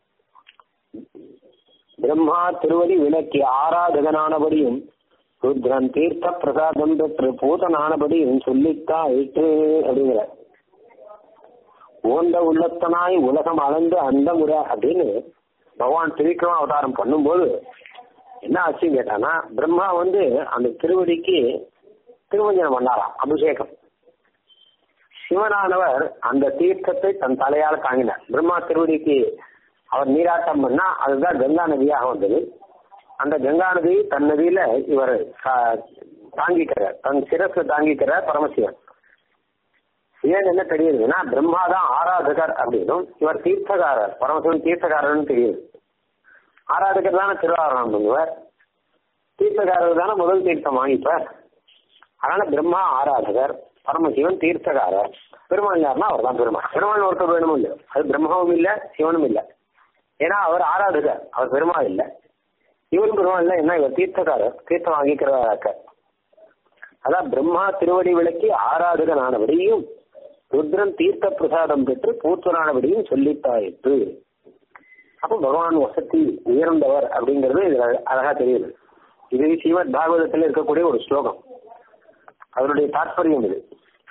பிரம்மா திருவடி விளக்கி ஆராதகனானபடியும் ருத்ரன் தீர்த்த பிரசாதம் பெற்று பூதனானபடியும் சொல்லித்தான் இட்டு அப்படிங்கிற ஓந்த உள்ளத்தனாய் உலகம் அளந்து அந்த முறை அப்படின்னு பகவான் திரிக்கிரம அவதாரம் பண்ணும்போது என்ன ஆச்சுன்னு கேட்டானா பிரம்மா வந்து அந்த திருவடிக்கு திருவஞ்சனம் பண்ணாராம் அபிஷேகம் சிவனானவர் அந்த தீர்த்தத்தை தன் தலையால் தாங்கினார் பிரம்மா திருவடிக்கு அவர் நீராட்டம் பண்ணா அதுதான் கங்கா நதியாக வந்தது அந்த கங்கா நதி தன் நதியில இவர் தாங்கிக்கிறார் தன் சிரஸ்ல தாங்கிக்கிறார் பரமசிவன் ஏன் என்ன தெரியுதுன்னா பிரம்மா தான் ஆராதகர் அப்படின்னும் இவர் தீர்த்தகாரர் பரமசிவன் தீர்த்தகாரர்னு தெரியுது ஆராதகர் தானே திருவாரணம் பண்ணுவார் தீர்த்தகாரர் தானே முதல் தீர்த்தம் வாங்கிப்பார் அதனால பிரம்மா ஆராதகர் பரமசிவன் தீர்த்தகாரர் பெருமாள் யாருன்னா அவர் தான் பெருமாள் பெருமாள் ஒருத்தர் வேணுமும் இல்லை அது பிரம்மாவும் இல்லை சிவனும் இல்லை ஏன்னா அவர் ஆராதகர் அவர் பெருமாள் இல்லை இவரும் பெருமாள் இல்லை என்ன இவர் தீர்த்தகாரர் தீர்த்தம் வாங்கிக்கிறவராக்க அதான் பிரம்மா திருவடி விளக்கி ஆராதகனானபடியும் ருத்ரன் தீர்த்த பிரசாதம் பெற்று பூத்தனானபடியும் சொல்லித்தாயிற்று அப்போ பகவான் வசதி உயர்ந்தவர் அப்படிங்கிறது இதுல அழகா தெரியுது இது ஸ்ரீமத் பாகவதத்தில் இருக்கக்கூடிய ஒரு ஸ்லோகம் அதனுடைய தாற்பயம் இது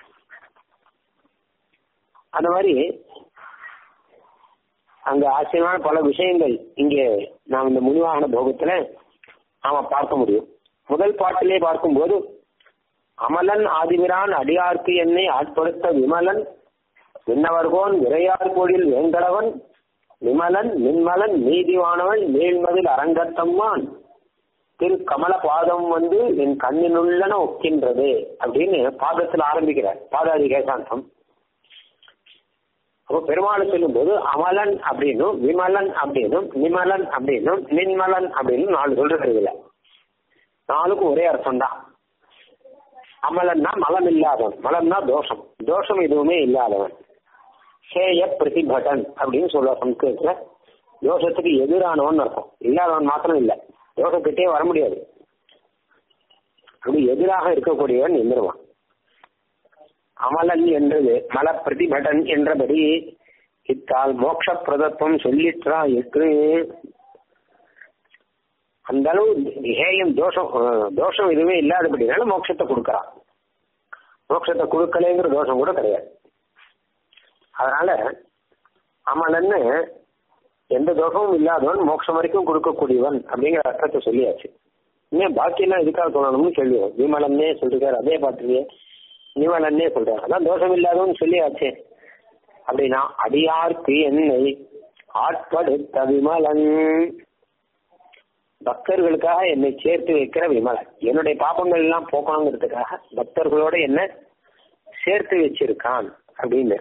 அந்த மாதிரி அங்க ஆச்சரியமான பல விஷயங்கள் இங்கே நாம் இந்த முனிவாகன போகத்துல நாம பார்க்க முடியும் முதல் பாட்டிலே பார்க்கும்போது அமலன் ஆதிபிரான் அடியார்க்கு என்னை ஆட்படுத்த விமலன் விண்ணவர்கோன் விரையார் கோடில் வேங்கடவன் விமலன் நின்மலன் நீதிவானவன் நீள்மதில் அரங்கத்தம்மான் திரு கமல பாதம் வந்து என் கண்ணினுள்ளன ஒக்கின்றது அப்படின்னு பாதத்தில் ஆரம்பிக்கிறார் பாதாதி கேசாந்தம் அப்போ பெருமாள் சொல்லும்போது அமலன் அப்படின்னும் விமலன் அப்படின்னும் நிமலன் அப்படின்னும் நின்மலன் அப்படின்னு நாலு சொல்றது இல்லை நாலுக்கும் ஒரே அர்த்தம் தான் அமலன்னா மலம் இல்லாதவன் மலம்னா தோஷம் தோஷம் எதுவுமே இல்லாதவன் ஹேய பிரதிபடன் அப்படின்னு சொல்லுவா சம்ஸ்கிருதத்துல தோஷத்துக்கு எதிரானவன் அர்த்தம் இல்லாதவன் மாத்திரம் இல்லை தோஷத்துக்கே வர முடியாது அப்படி எதிராக இருக்கக்கூடியவன் எந்திருவான் அமலன் என்றது மல பிரதிபடன் என்றபடி இத்தால் மோட்ச பிரதத்துவம் சொல்லிற்றா இருக்கு அந்த அளவு ஹேயம் தோஷம் தோஷம் எதுவுமே இல்லாதபடினால மோட்சத்தை கொடுக்கறான் மோட்சத்தை கொடுக்கலைங்கிற தோஷம் கூட கிடையாது அதனால அமலன்னு எந்த தோஷமும் இல்லாதவன் மோட்சம் வரைக்கும் கொடுக்கக்கூடியவன் அப்படிங்கிற அர்த்தத்தை சொல்லியாச்சு இன்னும் பாக்கியெல்லாம் எதுக்காக சொல்லணும்னு கேள்வி விமலன்னே சொல்லிருக்காரு அதே பாட்டிலேயே நிமலன்னே சொல்றாரு அதான் தோஷம் இல்லாதவன் சொல்லியாச்சே அப்படின்னா அடியார்க்கு என்னை ஆட்படுத்த விமலன் பக்தர்களுக்காக என்னை சேர்த்து வைக்கிற விமலன் என்னுடைய பாப்பங்கள் எல்லாம் போக்கணுங்கிறதுக்காக பக்தர்களோட என்ன சேர்த்து வச்சிருக்கான் அப்படின்னு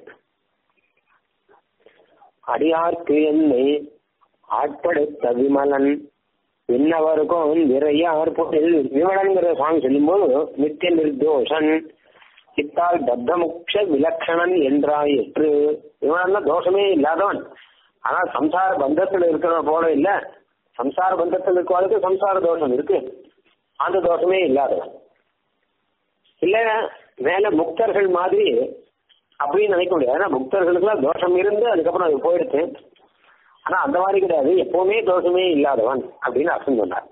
அடியார்க்கு என்னை ஆட்படுத்த விமலன் இன்னவருக்கும் நிறையார் பொருள் விமலன்கிற சுவாமி சொல்லும்போது நித்திய நிர்தோஷன் இத்தால் பத்தமுக்ஷ விலக்ஷணன் என்றாயிற்று இவன் தோஷமே இல்லாதவன் ஆனா சம்சார பந்தத்தில் இருக்கிற போல இல்ல சம்சார பந்தத்தில் இருக்கிறவனுக்கு சம்சார தோஷம் இருக்கு அந்த தோஷமே இல்லாதவன் இல்ல மேல முக்தர்கள் மாதிரி அப்படின்னு நினைக்க முடியாது ஏன்னா முக்தர்களுக்குலாம் தோஷம் இருந்து அதுக்கப்புறம் அது போயிடுச்சு ஆனா அந்த மாதிரி கிடையாது எப்பவுமே தோஷமே இல்லாதவன் அப்படின்னு அர்த்தம் சொன்னார்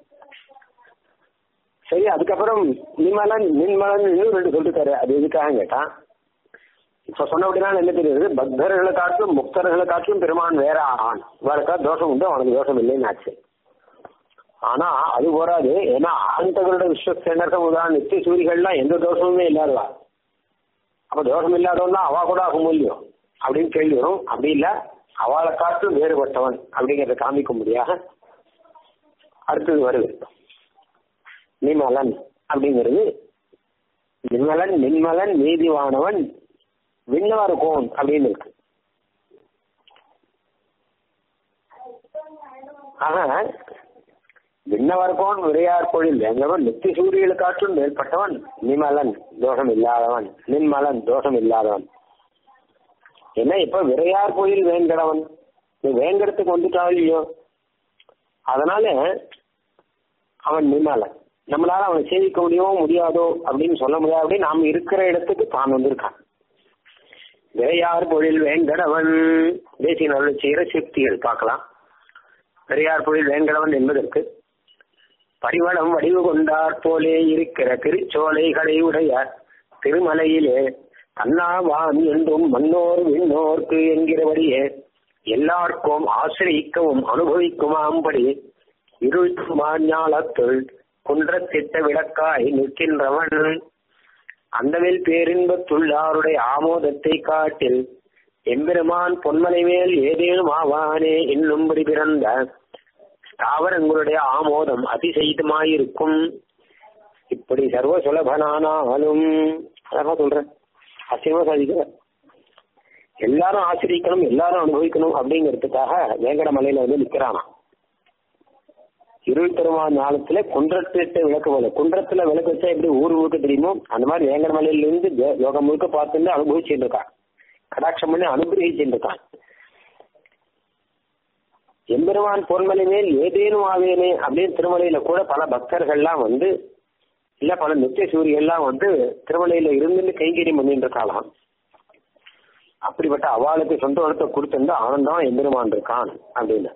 சரி அதுக்கப்புறம் நிமலன் நின்மலன் இன்னும் ரெண்டு சொல்லிருக்காரு அது எதுக்காக கேட்டான் இப்ப சொன்னபடினால என்ன தெரியுது பக்தர்களை காட்டிலும் முக்தர்களை காட்டிலும் பெருமான் வேற ஆவான் இவருக்கா தோஷம் உண்டு அவனுக்கு தோஷம் இல்லைன்னு ஆச்சு ஆனா அது போராது ஏன்னா ஆண்டவரோட விஸ்வசேனர்கள் உதாரண நித்திய சூரிகள்லாம் எந்த தோஷமுமே இல்லாதவா அப்ப தோஷம் இல்லாதவன் அவா கூட ஆக முடியும் அப்படின்னு கேள்வி வரும் அப்படி இல்ல அவளை காட்டிலும் வேறுபட்டவன் அப்படிங்கறத காமிக்க முடியாக அடுத்தது வருது நிமலன் அப்படிங்கிறது நிர்மலன் நின்மலன் நீதிவானவன் விண்ணவர் கோன் அப்படின்னு இருக்கு ஆக விண்ணவர் கோன் விரையார் கோழில் எங்கவன் நித்திய சூரியலை காற்றும் மேற்பட்டவன் நிமலன் தோஷம் இல்லாதவன் நின்மலன் தோஷம் இல்லாதவன் என்ன இப்ப விரையார் கோயில் வேங்கடவன் நீ வேங்கடத்துக்கு வந்துட்டால் இல்லையோ அதனால அவன் நிமலன் நம்மளால அவனை சேவிக்க முடியுமோ முடியாதோ அப்படின்னு சொல்ல முடியாது அப்படி நாம் இருக்கிற இடத்துக்கு தான் வந்திருக்கான் விரையார் பொழில் வேங்கடவன் தேசிய நல்ல செய்கிற சக்திகள் பார்க்கலாம் விரையார் பொழில் வேங்கடவன் என்பதற்கு பரிவளம் வடிவு கொண்டார் போலே இருக்கிற திருச்சோலைகளை உடைய திருமலையிலே தன்னாவான் என்றும் மன்னோர் விண்ணோர்க்கு என்கிறபடியே எல்லாருக்கும் ஆசிரியிக்கவும் அனுபவிக்குமாம்படி இருட்டுமா ஞாலத்துள் குன்றத்திட்ட விளக்காய் நிற்கின்றவன் அந்தவில் பேரின்பத்துள்ளாருடைய ஆமோதத்தை காட்டில் எம்பெருமான் பொன்மலை மேல் ஏதேனும் ஆவானே என்னும்படி பிறந்த ஸ்தாவரங்களுடைய ஆமோதம் அதிசயிதமாயிருக்கும் இப்படி சர்வ சுலபனானாலும் அதான் சொல்றேன் அசியமா சாதிக்கிற எல்லாரும் ஆசிரியக்கணும் எல்லாரும் அனுபவிக்கணும் அப்படிங்கிறதுக்காக வேங்கட மலையில வந்து நிக்கிறானா இருள் பெருமாள் ஞானத்துல குன்றத்திட்ட விளக்கு போல குன்றத்துல விளக்கு வச்சா எப்படி ஊர் ஊருக்கு தெரியுமோ அந்த மாதிரி வேங்கட மலையில இருந்து யோகம் முழுக்க பார்த்துட்டு அனுபவிச்சுட்டு இருக்கான் கடாட்சம் பண்ணி அனுகிரகிச்சுட்டு இருக்கான் எம்பெருமான் பொன்மலை மேல் ஏதேனும் ஆவேனே அப்படின்னு திருமலையில கூட பல பக்தர்கள்லாம் வந்து இல்ல பல நித்திய சூரியெல்லாம் வந்து திருமலையில இருந்துட்டு கைங்கறி பண்ணிட்டு இருக்காளாம் அப்படிப்பட்ட அவளுக்கு சொந்த இடத்தை கொடுத்திருந்தா ஆனந்தம் எம்பெருமான் இருக்கான் அப்படின்னு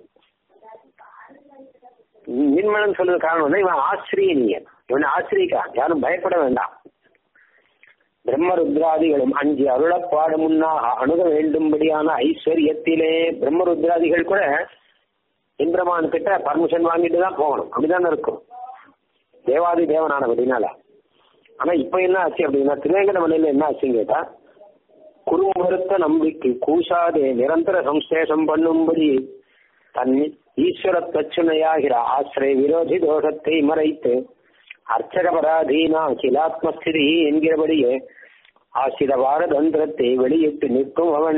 நின்மலன் சொல்றது காரணம் வந்து இவன் ஆசிரியனியன் இவனை ஆசிரியிக்கா யாரும் பயப்பட வேண்டாம் பிரம்மருத்ராதிகளும் அஞ்சு அருளப்பாடு முன்னாக அணுக வேண்டும்படியான ஐஸ்வர்யத்திலே பிரம்மருத்ராதிகள் கூட இந்திரமான் கிட்ட பர்மிஷன் வாங்கிட்டு தான் போகணும் அப்படிதானே இருக்கும் தேவாதி தேவனான அப்படின்னால ஆனா இப்ப என்ன ஆச்சு அப்படின்னா திருவேங்கடமலையில என்ன ஆச்சுன்னு கேட்டா குறுமறுத்த நம்பிக்கை கூசாதே நிரந்தர சம்சேஷம் பண்ணும்படி தன் ஈஸ்வர தச்சுணையாகிற ஆசிரிய விரோதி தோஷத்தை மறைத்து அர்ச்சகபராதீனா கிலாத்மஸ்திதி என்கிறபடியே ஆசிர பாரதந்திரத்தை வெளியிட்டு நிற்கும் அவன்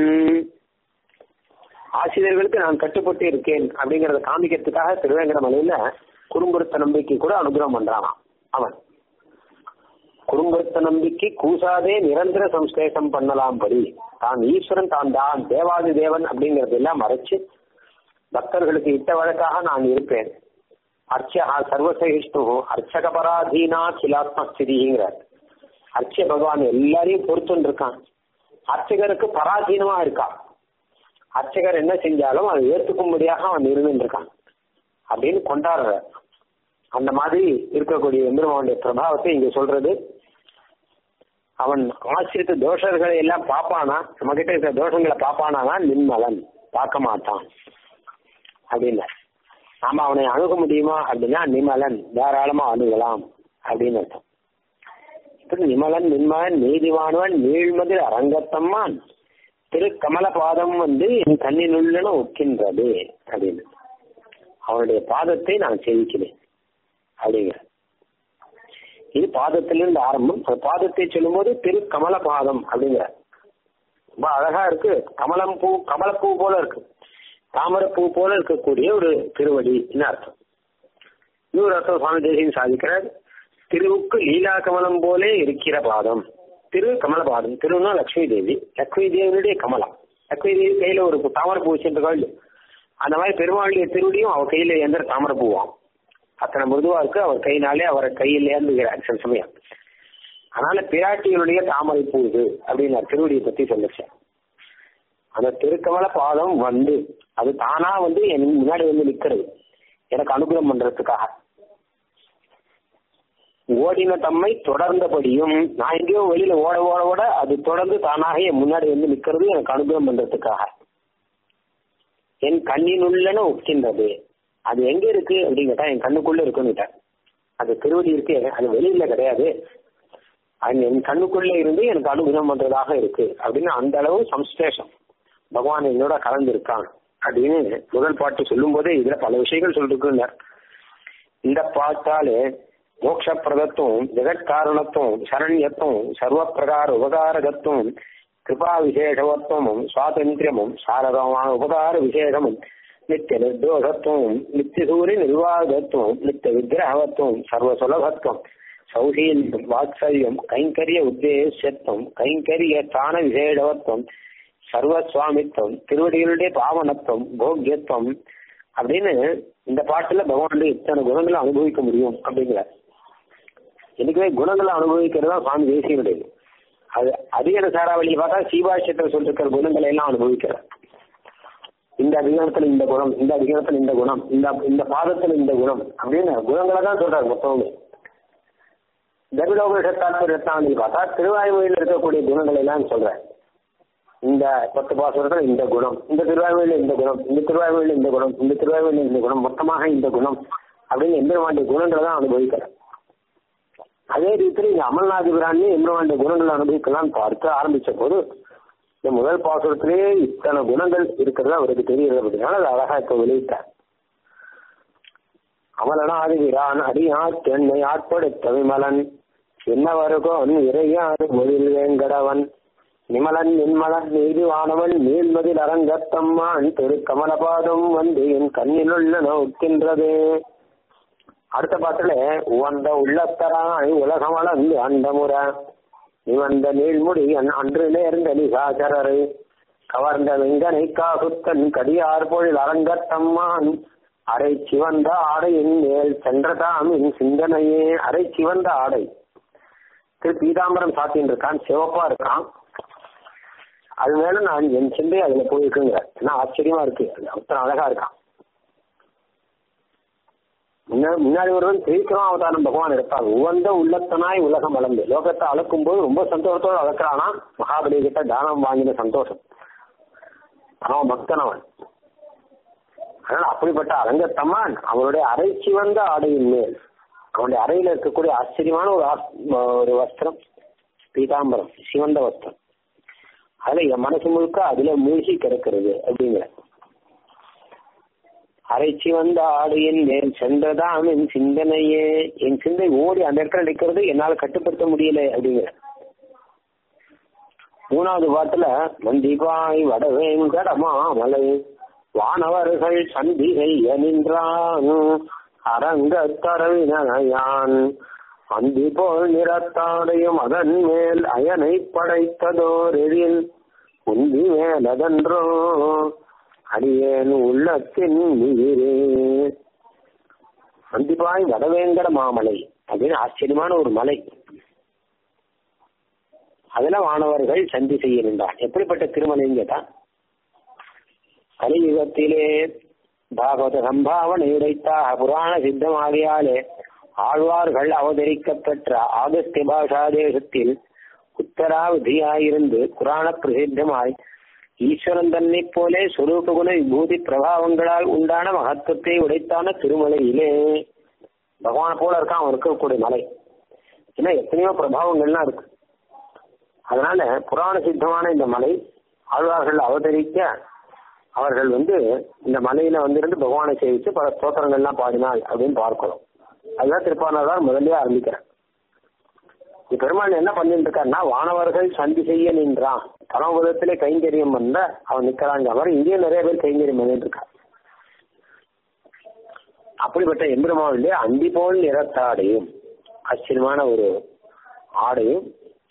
ஆசிரியர்களுக்கு நான் கட்டுப்பட்டு இருக்கேன் அப்படிங்கறத காமிக்கிறதுக்காக திருவேங்கடமலையில குறும்புறுத்த நம்பிக்கை கூட அனுகிரகம் பண்றானாம் அவன் குறும்புறுத்த நம்பிக்கை கூசாதே நிரந்தர சம்ஸ்லேஷம் பண்ணலாம் படி தான் ஈஸ்வரன் தான் தான் தேவாதி தேவன் அப்படிங்கறதெல்லாம் மறைச்சு பக்தர்களுக்கு இட்ட வழக்காக நான் இருப்பேன் அர்ச்சகா சர்வசகிஷ்ணு அர்ச்சக பராதீனா கிலாத்மஸ்திதிங்கிறார் அர்ச்ச பகவான் எல்லாரையும் பொறுத்துன்னு இருக்கான் அர்ச்சகருக்கு பராதீனமா இருக்கான் அர்ச்சகர் என்ன செஞ்சாலும் அதை ஏற்றுக்கும்படியாக அவன் இருந்துட்டு இருக்கான் அப்படின்னு கொண்டாடுற அந்த மாதிரி இருக்கக்கூடிய எம்பெருமானுடைய பிரபாவத்தை இங்க சொல்றது அவன் ஆசிரித்த தோஷங்களை எல்லாம் பாப்பானா நம்ம கிட்ட இருக்கிற தோஷங்களை பாப்பானா நின்மலன் பார்க்க மாட்டான் அப்படின்னு நாம அவனை அணுக முடியுமா அப்படின்னா நிமலன் தாராளமா அணுகலாம் அப்படின்னு அர்த்தம் இப்ப நிமலன் நின்மலன் நீதிவானவன் நீழ்மதில் அரங்கத்தம்மான் திரு கமல பாதம் வந்து என் கண்ணினுள்ளன ஒக்கின்றது அப்படின்னு அவனுடைய பாதத்தை நான் சேவிக்கிறேன் அப்படிங்கிற இது பாதத்திலிருந்து ஆரம்பம் அந்த பாதத்தை சொல்லும்போது திரு கமல பாதம் அப்படிங்கிற ரொம்ப அழகா இருக்கு கமலம் பூ கமலப்பூ போல இருக்கு தாமரப்பூ போல இருக்கக்கூடிய ஒரு திருவடி அர்த்தம் இன்னொரு அர்த்தம் சுவாமி தேசியம் சாதிக்கிறார் திருவுக்கு லீலா கமலம் போலே இருக்கிற பாதம் திரு கமல பாதம் திருன்னா லட்சுமி தேவி லட்சுமி தேவியுடைய கமலம் லட்சுமி தேவி கையில ஒரு தாமரப்பூ வச்சிருக்காள் அந்த மாதிரி பெருமாளுடைய திருவடியும் அவ கையில எந்திர தாமரப்பூவாம் அத்தனை மிருதுவா இருக்கு அவர் கையினாலே அவரை கையில் ஏந்துகிறார் சில சமயம் அதனால பிராட்டியனுடைய தாமரை பூ இது அப்படின்னு திருவடியை பத்தி சொல்லிச்சேன் அந்த திருக்கமல பாதம் வந்து அது தானா வந்து என் முன்னாடி வந்து நிக்கிறது எனக்கு அனுகிரகம் பண்றதுக்காக ஓடின தம்மை தொடர்ந்தபடியும் நான் எங்கேயோ வெளியில ஓட ஓட ஓட அது தொடர்ந்து தானாக என் முன்னாடி வந்து நிக்கிறது எனக்கு அனுகிரகம் பண்றதுக்காக என் கண்ணினுள்ளன ஒக்கின்றது அது எங்க இருக்கு அப்படின்னு கேட்டா என் கண்ணுக்குள்ள இருக்குன்னு அது திருவடி இருக்கு அது வெளியில கிடையாது அது என் கண்ணுக்குள்ள இருந்து எனக்கு அனுகிரகம் பண்றதாக இருக்கு அப்படின்னு அந்த அளவு சம்ஸ்லேஷம் பகவான் என்னோட கலந்து இருக்கான் அப்படின்னு முதல் பாட்டு சொல்லும் போதே இதுல பல விஷயங்கள் சொல்லிருக்குன்னார் இந்த பாட்டாலே மோட்ச பிரதத்துவம் ஜெகத்காரணத்துவம் சரண்யத்துவம் சர்வ பிரகார உபகாரகத்துவம் கிருபா விசேஷவத்துவமும் சுவாதந்திரமும் சாரதமான உபகார விசேஷமும் நித்திய நிர்தோஷத்துவம் நித்திய சூரிய நிர்வாகத்துவம் நித்திய விக்கிரகத்துவம் சர்வ சுலபத்துவம் சௌசீல்யம் வாத்சல்யம் கைங்கரிய உத்தேசத்துவம் கைங்கரிய ஸ்தான விசேஷவத்துவம் சர்வசுவாமித்துவம் திருவடிகளுடைய பாவனத்துவம் போக்கியத்துவம் அப்படின்னு இந்த பாட்டுல பகவானுடைய இத்தனை குணங்களை அனுபவிக்க முடியும் அப்படிங்கிற எனக்குமே குணங்களை அனுபவிக்கிறது தான் சுவாமி தேசியனுடையது அது அதிகன சாராவளியில் பார்த்தா சீபாஷ்யத்தில் சொல்லிருக்கிற குணங்களை எல்லாம் அனுபவிக்கிறார் இந்த அதிகாரத்துல இந்த குணம் இந்த அதிகாரத்துல இந்த குணம் இந்த இந்த பாதத்துல இந்த குணம் அப்படின்னு குணங்களை தான் சொல்றாரு மொத்தமே தபிலோபனிஷத்தாத்து ரத்னாவளியில் பார்த்தா திருவாய்மொழியில் இருக்கக்கூடிய குணங்களை எல்லாம் சொல்றாரு இந்த பத்து பாசுரத்துல இந்த குணம் இந்த திருவாய்மொழியில இந்த குணம் இந்த திருவாய்மொழியில இந்த குணம் இந்த திருவாய்மொழியில இந்த குணம் மொத்தமாக இந்த குணம் அப்படின்னு எம்பெருமாண்டிய குணங்களை தான் அனுபவிக்கிறார் அதே ரீதியில் இந்த அமல்நாதிபிரானே எம்பெருமாண்டிய குணங்களை அனுபவிக்கலாம் பார்க்க ஆரம்பிச்ச போது இந்த முதல் பாசுரத்திலேயே இத்தனை குணங்கள் இருக்கிறதா அவருக்கு தெரியுது அப்படின்னால அது அழகா இப்ப வெளியிட்டார் அமலனாதிபிரான் அடியாட் என்னை ஆட்படுத்த விமலன் என்னவருகோன் இறையாறு மொழில் வேங்கடவன் நிமலன் நின்மலன் நீதிவானவன் நீள்மதில் அரங்கத்தம்மான் திரு கமலபாதம் வந்து என் கண்ணிலுள்ள நோக்கின்றது அடுத்த பாட்டுல உவந்த உள்ளத்தராய் உலகமளந்து அண்டமுற இவந்த நீள்முடி அன்று நேர்ந்த நிசாச்சரரை கவர்ந்த வெங்கனை காகுத்தன் கடியார் பொழில் அரங்கத்தம்மான் அரை சிவந்த ஆடையின் மேல் சென்றதாம் என் சிந்தனையே அரை சிவந்த ஆடை திரு பீதாம்பரம் சாத்தின்னு இருக்கான் சிவப்பா இருக்கான் அது மேல நான் என் சிந்தை அதுல போயிருக்குங்கிற ஏன்னா ஆச்சரியமா இருக்கு அது அத்தனை அழகா இருக்கான் முன்னாடி ஒருவன் திரிக்கிரம் அவதாரம் பகவான் இருப்பாங்க உவந்த உள்ளத்தனாய் உலகம் வளர்ந்து லோகத்தை அளக்கும் போது ரொம்ப சந்தோஷத்தோடு அளக்குறானா மகாபலி கிட்ட தானம் வாங்கின சந்தோஷம் அவன் பக்தனவன் அதனால அப்படிப்பட்ட அரங்கத்தம்மான் அவனுடைய அரை சிவந்த ஆடையின் மேல் அவனுடைய அறையில இருக்கக்கூடிய ஆச்சரியமான ஒரு ஆஸ்- ஒரு வஸ்திரம் பீதாம்பரம் சிவந்த வஸ்திரம் அதுல என் மனசு முழுக்க அதுல மூழ்கி கிடக்கிறது அப்படிங்கிற அரை சிவந்த ஆடையின் மேல் சென்றதாம் என் சிந்தனையே என் சிந்தை ஓடி அந்த இடத்துல நிக்கிறது என்னால கட்டுப்படுத்த முடியல அப்படிங்கிற மூணாவது பாட்டுல மந்திபாய் வடவேங்கடமா மலை வானவர்கள் சந்திகை நின்றான் அரங்கத்தரவினான் அந்தி போல் நிறத்தாடையும் அதன் மேல் அயனை படைத்ததோர் எழில் உந்தி மேலதன்றோ அடியேன் உள்ளத்தின் உயிரே அந்திபாய் வடவேங்கட மாமலை அப்படின்னு ஆச்சரியமான ஒரு மலை அதுல வானவர்கள் சந்தி செய்ய நின்றான் எப்படிப்பட்ட திருமலைன்னு கேட்டா கலியுகத்திலே பாகவத சம்பாவனை உடைத்தாக புராண சித்தமாகியாலே ஆழ்வார்கள் அவதரிக்க பெற்ற ஆகஸ்திய பாஷா தேசத்தில் உத்தராவதியாயிருந்து புராண பிரசித்தமாய் ஈஸ்வரன் தன்னை போலே சுரூப குண விபூதி பிரபாவங்களால் உண்டான மகத்துவத்தை உடைத்தான திருமலையிலே பகவானை போல இருக்கான் அவன் இருக்கக்கூடிய மலை ஏன்னா எத்தனையோ பிரபாவங்கள்லாம் இருக்கு அதனால புராண சித்தமான இந்த மலை ஆழ்வார்கள் அவதரிக்க அவர்கள் வந்து இந்த மலையில வந்திருந்து பகவானை சேவித்து பல ஸ்தோத்திரங்கள்லாம் பாடினாள் அப்படின்னு பார்க்கிறோம் அதுதான் திருப்பானதார் முதல்ல ஆரம்பிக்கிறேன் இந்த பெருமாள் என்ன பண்ணிட்டு இருக்காருன்னா வானவர்கள் சந்தி செய்ய நின்றான் பரமபதத்திலே கைங்கரியம் பண்ண அவன் நிக்கிறாங்க மாதிரி இங்கேயும் நிறைய பேர் கைங்கரியம் பண்ணிட்டு இருக்கான் அப்படிப்பட்ட எம்பெருமானுடைய அந்தி போல் நிறத்தாடையும் ஆச்சரியமான ஒரு ஆடையும்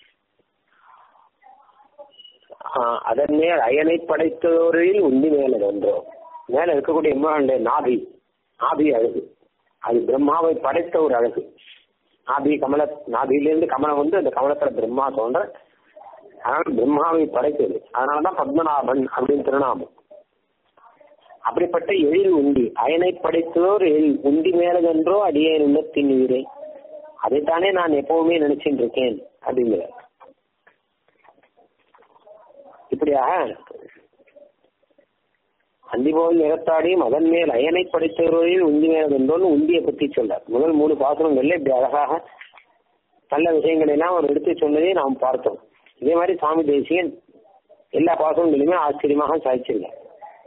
ஆஹ் அதன் மேல் அயனை படைத்தோரில் உந்தி மேல வென்றோம் மேல இருக்கக்கூடிய எம்பெருமானுடைய நாபி நாபி அழகு அது பிரம்மாவை படைத்த ஒரு அழகு நாபி கமல நாபியிலிருந்து கமலம் வந்து அந்த கமலத்துல பிரம்மா தோன்ற அதனால பிரம்மாவை படைத்தது அதனாலதான் பத்மநாபன் அப்படின்னு திருநாமம் அப்படிப்பட்ட எழில் உண்டி அயனை படைத்ததோர் எழில் உண்டி மேலதென்றோ அடியேன் உள்ளத்தின் உயிரே அதைத்தானே நான் எப்பவுமே நினைச்சிட்டு இருக்கேன் அப்படிங்கிற இப்படியாக அந்திபோல் நிறத்தாடியும் அதன் மேல் அயனை படைத்தவர்களில் உந்தி மேலதென்றோன்னு உந்தியை பத்தி சொல்றார் முதல் மூணு பாசுரங்கள்ல இப்படி அழகாக நல்ல விஷயங்களை எல்லாம் அவர் எடுத்து சொன்னதை நாம் பார்த்தோம் இதே மாதிரி சுவாமி தேசியன் எல்லா பாசுரங்களையுமே ஆச்சரியமாக சாய்ச்சிருக்கார்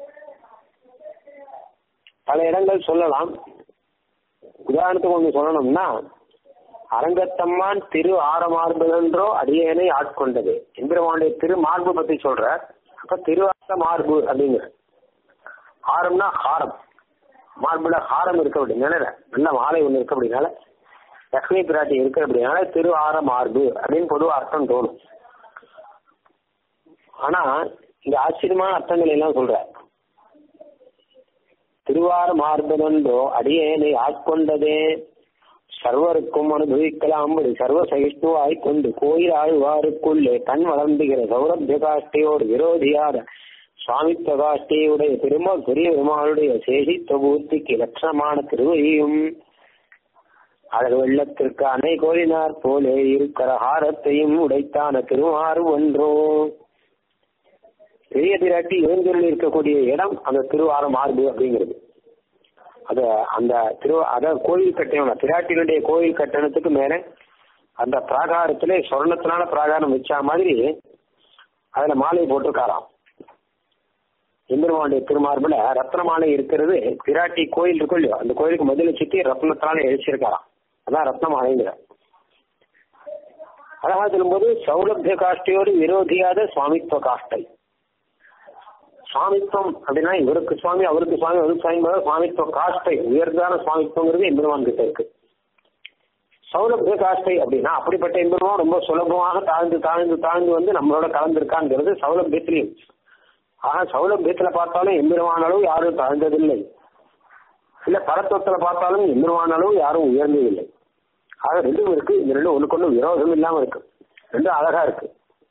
பல இடங்கள் சொல்லலாம் உதாரணத்துக்கு ஒன்று சொல்லணும்னா அரங்கத்தம்மான் திரு ஆரமார்புதென்றோ அடியேனை ஆட்கொண்டது எம்பெருமானுடைய திரு மார்பு பத்தி சொல்றார் அப்ப திரு ஆர மார்பு அப்படிங்கிற ஹாரம்னா ஹாரம் மார்புல ஹாரம் இருக்க அப்படினால நல்ல மாலை ஒண்ணு இருக்க அப்படின்னால லக்ஷ்மி பிராட்டி இருக்க அப்படின்னால திரு ஆர மார்பு அப்படின்னு பொதுவா அர்த்தம் தோணும் ஆனா இங்க ஆச்சரியமான அர்த்தங்கள் எல்லாம் சொல்ற திருவார மார்பனந்தோ அடியேனை ஆட்கொண்டதே சர்வருக்கும் அனுபவிக்கலாம்படி சர்வ சகிஷ்ணுவாய் கொண்டு கோயில் ஆழ்வாருக்குள்ளே கண் வளர்ந்துகிற சௌரபிய காஷ்டையோடு விரோதியாத சுவாமி பிரகாஷ்டையுடைய திரும்ப பெரிய பெருமாளுடைய சேஷித்துவ பூர்த்திக்கு லட்சணமான திருவையும் அழகு வெள்ளத்திற்கு அணை கோரினார் போலே இருக்கிற ஹாரத்தையும் உடைத்தான திருமாறு ஒன்றோ பெரிய பிராட்டி எழுந்தருள் இருக்கக்கூடிய இடம் அந்த திருவார மார்பு அப்படிங்கிறது அத அந்த திரு அத கோயில் கட்டணம் பிராட்டியினுடைய கோயில் கட்டணத்துக்கு மேல அந்த பிராகாரத்திலே சொர்ணத்தினால பிராகாரம் வச்சா மாதிரி அதுல மாலை போட்டிருக்காராம் எம்பெருமானுடைய திருமார்புல ரத்ன மாலை இருக்கிறது பிராட்டி கோயில் இருக்கும் இல்லையோ அந்த கோயிலுக்கு முதல்ல சுத்தி ரத்னத்தினால எழுச்சிருக்காராம் அதான் ரத்ன மாலைங்கிற அழகா சொல்லும்போது சௌலபிய காஷ்டையோடு விரோதியாத சுவாமித்துவ காஷ்டை சுவாமித்துவம் அப்படின்னா இவருக்கு சுவாமி அவருக்கு சுவாமி அவருக்கு சுவாமி போது சுவாமித்துவ காஷ்டை உயர்ந்தான சுவாமித்துவங்கிறது எம்பெருமான் கிட்ட இருக்கு சௌலபிய காஷ்டை அப்படின்னா அப்படிப்பட்ட எம்பெருமான் ரொம்ப சுலபமாக தாழ்ந்து தாழ்ந்து தாழ்ந்து வந்து நம்மளோட கலந்துருக்காங்கிறது சௌலபியத்திலையும் ஆனா சௌலபியத்துல பார்த்தாலும் எம்பெருமான அளவு யாரும் தாழ்ந்ததில்லை இல்ல பரத்துவத்துல பார்த்தாலும் எம்பெருமான அளவு யாரும் உயர்ந்ததில்லை ஆக ரெண்டும் இருக்கு இந்த ரெண்டும் ஒண்ணுக்கு ஒண்ணு விரோதம் இல்லாம இருக்கு ரெண்டும் அழகா இருக்கு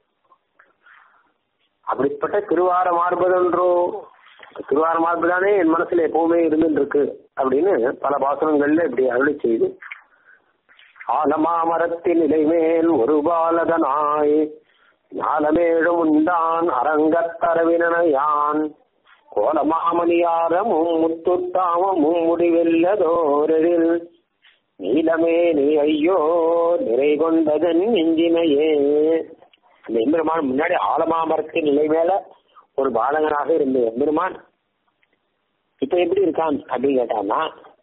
அப்படிப்பட்ட திருவார மார்பதென்றோ திருவார மார்பு தானே என் மனசுல எப்பவுமே இருந்துட்டு இருக்கு அப்படின்னு பல பாசனங்கள்ல இப்படி அருளி செய்து ஆலமாமரத்தின் இலைமேல் ஒரு பாலகனாய் ஞாலமேழும் உண்டான் அரங்கத்தரவினான் கோலமாமணியாரமும் முத்துத்தாமமும் முடிவெல்லதோரில் நீலமே நீ ஐயோ நிறை கொண்டதன் நெஞ்சினையே அந்த எம்பெருமான் முன்னாடி ஆலமாமரத்தின் நிலை மேல ஒரு பாலகனாக இருந்த எம்பெருமான் இப்ப எப்படி இருக்கான் அப்படின்னு கேட்டான்னா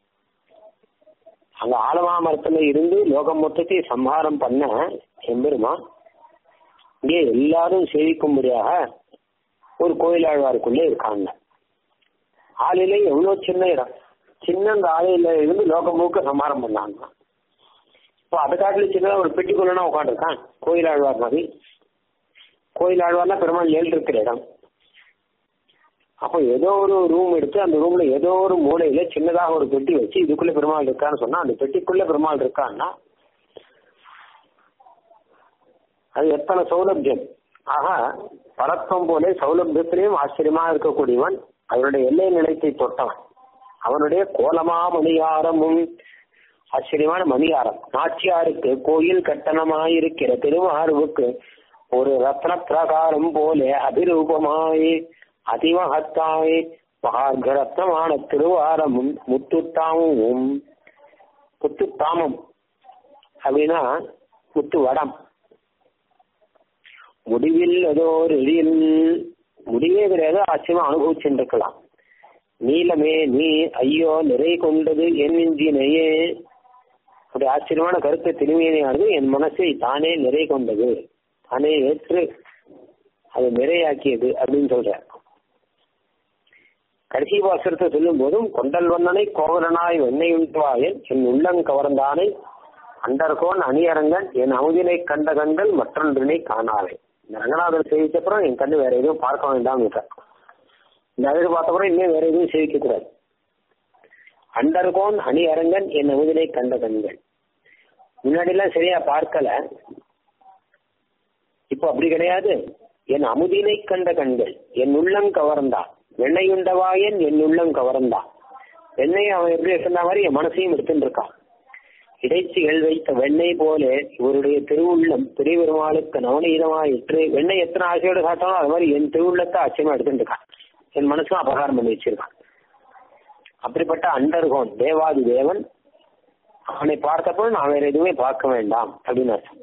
அங்க ஆலமாமரத்துல இருந்து லோகம் மொத்தத்தை சம்ஹாரம் பண்ண எம்பெருமான் இங்கே எல்லாரும் சேவிக்கும்படியாக ஒரு கோயிலாழ்வாருக்குள்ளே இருக்காங்க ஆலையில எவ்வளவு சின்ன இடம் சின்ன அந்த ஆலையில இருந்து லோகம் முழுக்க சம்ஹாரம் பண்ணாங்க இப்போ அதை காட்டில சின்னதா ஒரு பெட்டிக்குள்ளனா உட்காந்துருக்கான் கோயிலாழ்வார் மாதிரி கோயிலாழ்வார்னா பெருமாள் ஏழு இருக்கிற இடம் அப்போ ஏதோ ஒரு ரூம் எடுத்து அந்த ரூம்ல ஏதோ ஒரு மூலையில சின்னதாக ஒரு பெட்டி வச்சு இதுக்குள்ள பெருமாள் இருக்கான்னு சொன்னா அந்த பெட்டிக்குள்ள பெருமாள் இருக்கான்னா அது எத்தனை சௌலபியம் ஆக பரத்வம் போல சௌலபியத்திலையும் ஆச்சரியமா இருக்கக்கூடியவன் அவனுடைய எல்லை நிலைத்தை தொட்டவன் அவனுடைய கோலமா மணியாரமும் ஆச்சரியமான மணியாரம் நாச்சியாருக்கு கோயில் கட்டணமாயிருக்கிற திருமார்வுக்கு ஒரு ரத்ன பிரகாரம் போல அபிரூபமாய் அதிமகத்தாய் மகார்க ரத்னமான திருவாரமும் முத்துத்தாமும் முத்துத்தாமம் அப்படின்னா முத்து வடம் முடிவில் ஏதோ ஒரு எழில் முடிவே கிடையாது ஆச்சரியமா அனுபவிச்சுருக்கலாம் நீலமே நீ ஐயோ நிறை கொண்டது என் நெஞ்சினையே அப்படி ஆச்சரியமான கருத்தை திரும்பியனையானது என் மனசை தானே நிறை கொண்டது தானே ஏற்று அதை நிறையாக்கியது அப்படின்னு சொல்ற கடைசி வாசகத்தை சொல்லும் போதும் கொண்டல் வண்ணனை கோவலனாய் வெண்ணையுண்டுவாயன் என் உள்ளங் கவர்ந்தானை அண்டர்கோன் அணியரங்கன் என் அமுதினை கண்ட கண்கள் மற்றொன்றினை காணாவே இந்த ரங்கநாதர் சேவிச்சப்புறம் என் கண்ணு வேற எதுவும் பார்க்க வேண்டாம் விட்டார் இந்த அழகு பார்த்தப்புறம் இன்னும் வேற எதுவும் சேவிக்க கூடாது அண்டர்கோன் அணி அரங்கன் என் அமுதினை கண்ட கண்கள் முன்னாடிலாம் சரியா பார்க்கல இப்போ அப்படி கிடையாது என் அமுதினை கண்ட கண்கள் என் உள்ளம் கவர்ந்தா வெண்ணையுண்டவாயன் என் உள்ளம் கவர்ந்தா வெண்ணெய் அவன் எப்படி சொன்ன மாதிரி என் மனசையும் எடுத்துட்டு இருக்கான் இடைச்சிகள் வைத்த வெண்ணெய் போல இவருடைய திருவுள்ளம் பெரிய பெருமாளுக்கு நவநீதமாயிற்று வெண்ணெய் எத்தனை ஆசையோடு காட்டாலும் அது மாதிரி என் திருவுள்ளத்தை ஆச்சரியமா எடுத்துட்டு இருக்கான் என் மனசும் அபகாரம் பண்ணி வச்சிருக்கான் அப்படிப்பட்ட அண்டர்கோன் தேவாதி தேவன் அவனை பார்த்தப்போ நான் வேற எதுவுமே பார்க்க வேண்டாம் அப்படின்னு அர்த்தம்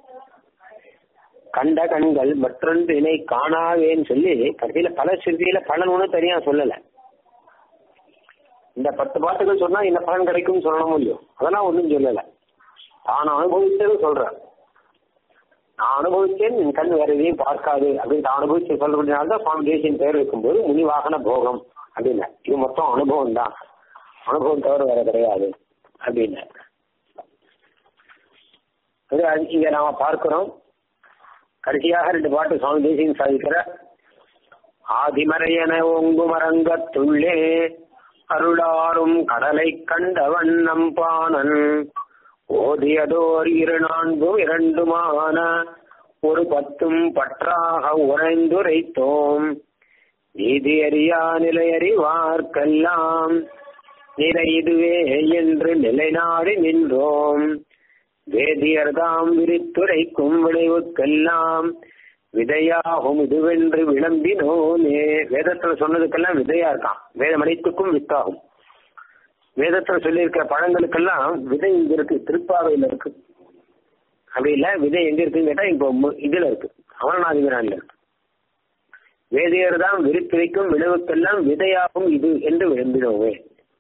கண்ட கண்கள் மற்றொன்று இணை காணாவேன்னு சொல்லி கடைசியில பல சிறுதியில பலன் ஒன்றும் தனியா சொல்லல இந்த பத்து பாட்டுகள் சொன்னா இந்த பலன் கிடைக்கும்னு சொல்லணும் இல்லையோ அதெல்லாம் ஒன்றும் சொல்லல தான் அனுபவிச்சது சொல்றேன் நான் அனுபவிச்சேன் என் கண் வேற எதையும் பார்க்காது அப்படின்னு தான் அனுபவிச்சு சொல்றதுனால தான் சுவாமி தேசியன் பெயர் வைக்கும்போது முனிவாகன போகம் அப்படின்னு இது மொத்தம் அனுபவம் தான் அனுபவம் தவிர வேற கிடையாது அப்படின்னு அது இங்க நாம பார்க்கிறோம் கடைசியாக ரெண்டு பாட்டு சுவாமி தேசியன் சாதிக்கிற ஆதிமறையன ஒங்குமரங்கத்துள்ளே அருளாரும் கடலை கண்ட வண்ணம் பாணன் ஓதியதோர் இரு நான்கும் இரண்டுமான ஒரு பத்தும் பற்றாக உறைந்துரைத்தோம் நீதி அறியா நிலையறிவார்க்கெல்லாம் நிலை இதுவே என்று நிலைநாடி நின்றோம் வேதியர்தாம் விரித்துரைக்கும் விளைவுக்கெல்லாம் விதையாகும் இதுவென்று விளம்பினோனே வேதத்துல சொன்னதுக்கெல்லாம் விதையா இருக்கான் வேதம் அனைத்துக்கும் வித்தாகும் வேதத்துல சொல்லியிருக்கிற பழங்களுக்கெல்லாம் விதை இங்க இருக்கு திருப்பாவையில இருக்கு அப்படி இல்ல விதை எங்க இருக்குன்னு கேட்டா இப்போ இதுல இருக்கு அமரநாதிகரான்ல இருக்கு வேதியர் தான் விரித்து வைக்கும் விளைவுக்கெல்லாம் விதையாகும் இது என்று விளம்பினோமே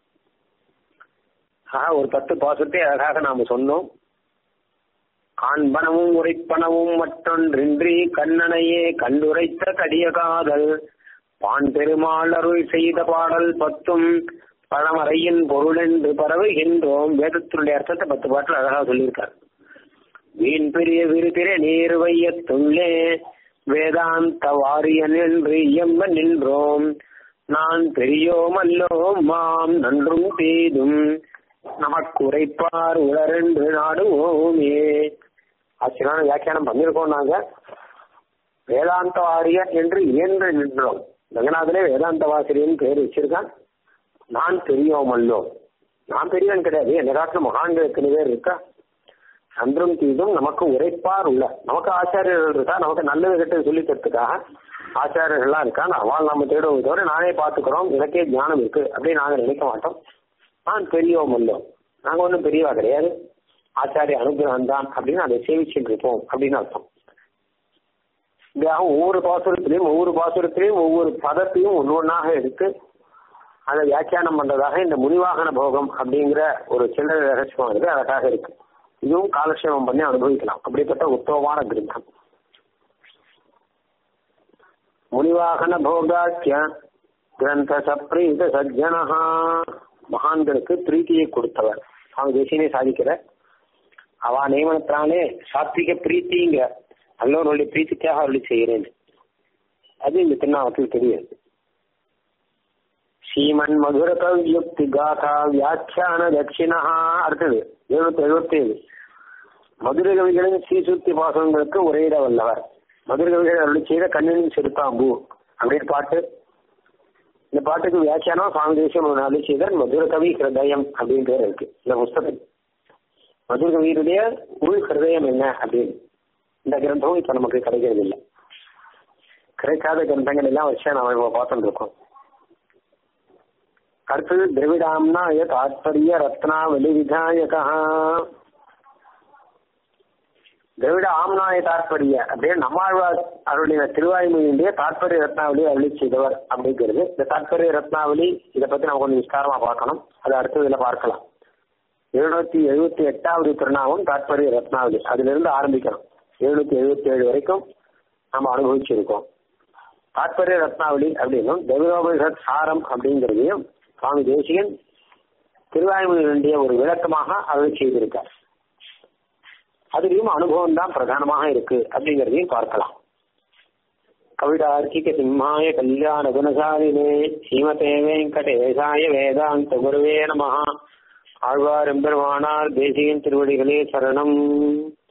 ஆக ஒரு பத்து பாசத்தை அழகாக நாம சொன்னோம் காண்பனவும் உரைப்பனவும் மற்றொன்றின்றி கண்ணனையே கண்டுரைத்த கடிய காதல் பான் பெருமாள் அருள் செய்த பாடல் பத்தும் பழமறையின் பொருள் என்று பரவுகின்றோம் வேதத்தினுடைய அர்த்தத்தை பத்து பாட்டில் அழகாக சொல்லியிருக்கார் வீண் பெரிய விருதிர நீர் வையத்துள்ளே வேதாந்த வாரியன் என்று இயம்ப நின்றோம் நான் பெரியோம் அல்லோம் மாம் நன்றும் தீதும் நமக்கு உரைப்பார் உளரென்று நாடுவோமே ஆச்சரியமான வியாக்கியானம் பண்ணியிருக்கோம் நாங்க வேதாந்த வாரியர் என்று இயன்று நின்றோம் ரங்கநாதனே வேதாந்த வாசிரியன் பேர் வச்சிருக்கான் நான் பெரியோம் அல்லோம் நான் பெரியவன் கிடையாது என்ன காட்டில் மகான்கள் எத்தனை பேர் இருக்கா சந்திரம் தீதும் நமக்கு உரைப்பார் உள்ள நமக்கு ஆச்சாரியர்கள் இருக்கா நமக்கு நல்லது கெட்டது சொல்லி தரத்துக்காக ஆச்சாரியர்கள்லாம் இருக்காங்க அவள் நம்ம தேடுவோம் தவிர நானே பார்த்துக்கிறோம் எனக்கே ஞானம் இருக்கு அப்படின்னு நாங்கள் நினைக்க மாட்டோம் நான் பெரியவம் வந்தோம் நாங்கள் ஒன்றும் பெரியவா கிடையாது ஆச்சாரிய அனுகிரகம் தான் அப்படின்னு அதை சேவிச்சுட்டு இருப்போம் அப்படின்னு அர்த்தம் இப்படியாக ஒவ்வொரு பாசுரத்திலையும் ஒவ்வொரு பாசுரத்திலையும் ஒவ்வொரு பதத்தையும் ஒன்று ஒன்றாக எடுத்து அதை வியாக்கியானம் பண்றதாக இந்த முனிவாகன போகம் அப்படிங்கிற ஒரு சில்லறை ரகசியமானது அழகாக இருக்கு இதுவும் காலக்ஷேபம் பண்ணி அனுபவிக்கலாம் அப்படிப்பட்ட உத்தமமான கிரந்தம் முனிவாகன போகாக்கிய கிரந்த சப்ரீத சஜ்ஜனஹா மகான்களுக்கு பிரீத்தியை கொடுத்தவர் அவங்க தேசியமே சாதிக்கிற அவ நியமனத்தினாலே சாத்விக பிரீத்திங்க நல்லவர்களுடைய பிரீத்திக்காக அவர்களை செய்கிறேன் அது இந்த திருநாமத்தில் தெரியாது ஸ்ரீமன் மதுர கவியுக்தி காதா வியாக்கியான தட்சிணா அடுத்தது எழுபத்தி எழுபத்தி ஏழு மதுரை கவிகளின் ஸ்ரீசுத்தி பாசனங்களுக்கு உரையிட வல்லவர் மதுரை கவிகள் அருளி செய்த கண்ணின் சிறுத்தாம்பு அப்படின்னு பாட்டு இந்த பாட்டுக்கு வியாக்கியானம் சுவாமி தேசியம் ஒரு நாள் செய்த மதுர கவி ஹிருதயம் அப்படின்னு பேர் இருக்கு இந்த புஸ்தகம் மதுர கவியினுடைய உள் ஹிருதயம் என்ன அப்படின்னு இந்த கிரந்தமும் இப்ப நமக்கு கிடைக்கிறது இல்லை கிடைக்காத கிரந்தங்கள் எல்லாம் வச்சு நாம இப்ப பார்த்துட்டு இருக்கோம் அடுத்தது திரவிடாம்னாய தாத்பரிய ரத்னாவலி விதாயகா திரவிட ஆம்னாய தாற்பரிய அப்படியே நம்மாழ்வார் அவருடைய திருவாய்மொழியுடைய தாற்பரிய ரத்னாவளி அருளி செய்தவர் அப்படிங்கிறது இந்த தாற்பரிய ரத்னாவளி இதை பத்தி நம்ம கொஞ்சம் விஸ்தாரமா பார்க்கணும் அது அடுத்ததுல பார்க்கலாம் எழுநூத்தி எழுபத்தி எட்டாவது திருநாமம் தாற்பரிய ரத்னாவளி அதுல இருந்து ஆரம்பிக்கணும் எழுநூத்தி எழுபத்தி ஏழு வரைக்கும் நம்ம அனுபவிச்சிருக்கோம் தாற்பரிய ரத்னாவளி அப்படின்னும் தெய்வோபனிஷத் சாரம் அப்படிங்கிறதையும் சுவாமி தேசிகன் திருவாய்மொழியினுடைய ஒரு விளக்கமாக அருள் செய்திருக்கார் அதுலயும் அனுபவம் தான் பிரதானமாக இருக்கு அப்படிங்கிறதையும் பார்க்கலாம் கவிதார்க்கிக சிம்மாய கல்யாண குணசாலினே ஸ்ரீமதே வெங்கடேசாய வேதாந்த குருவே நம ஆழ்வார் எம்பெருமானார் தேசிகன் திருவடிகளே சரணம்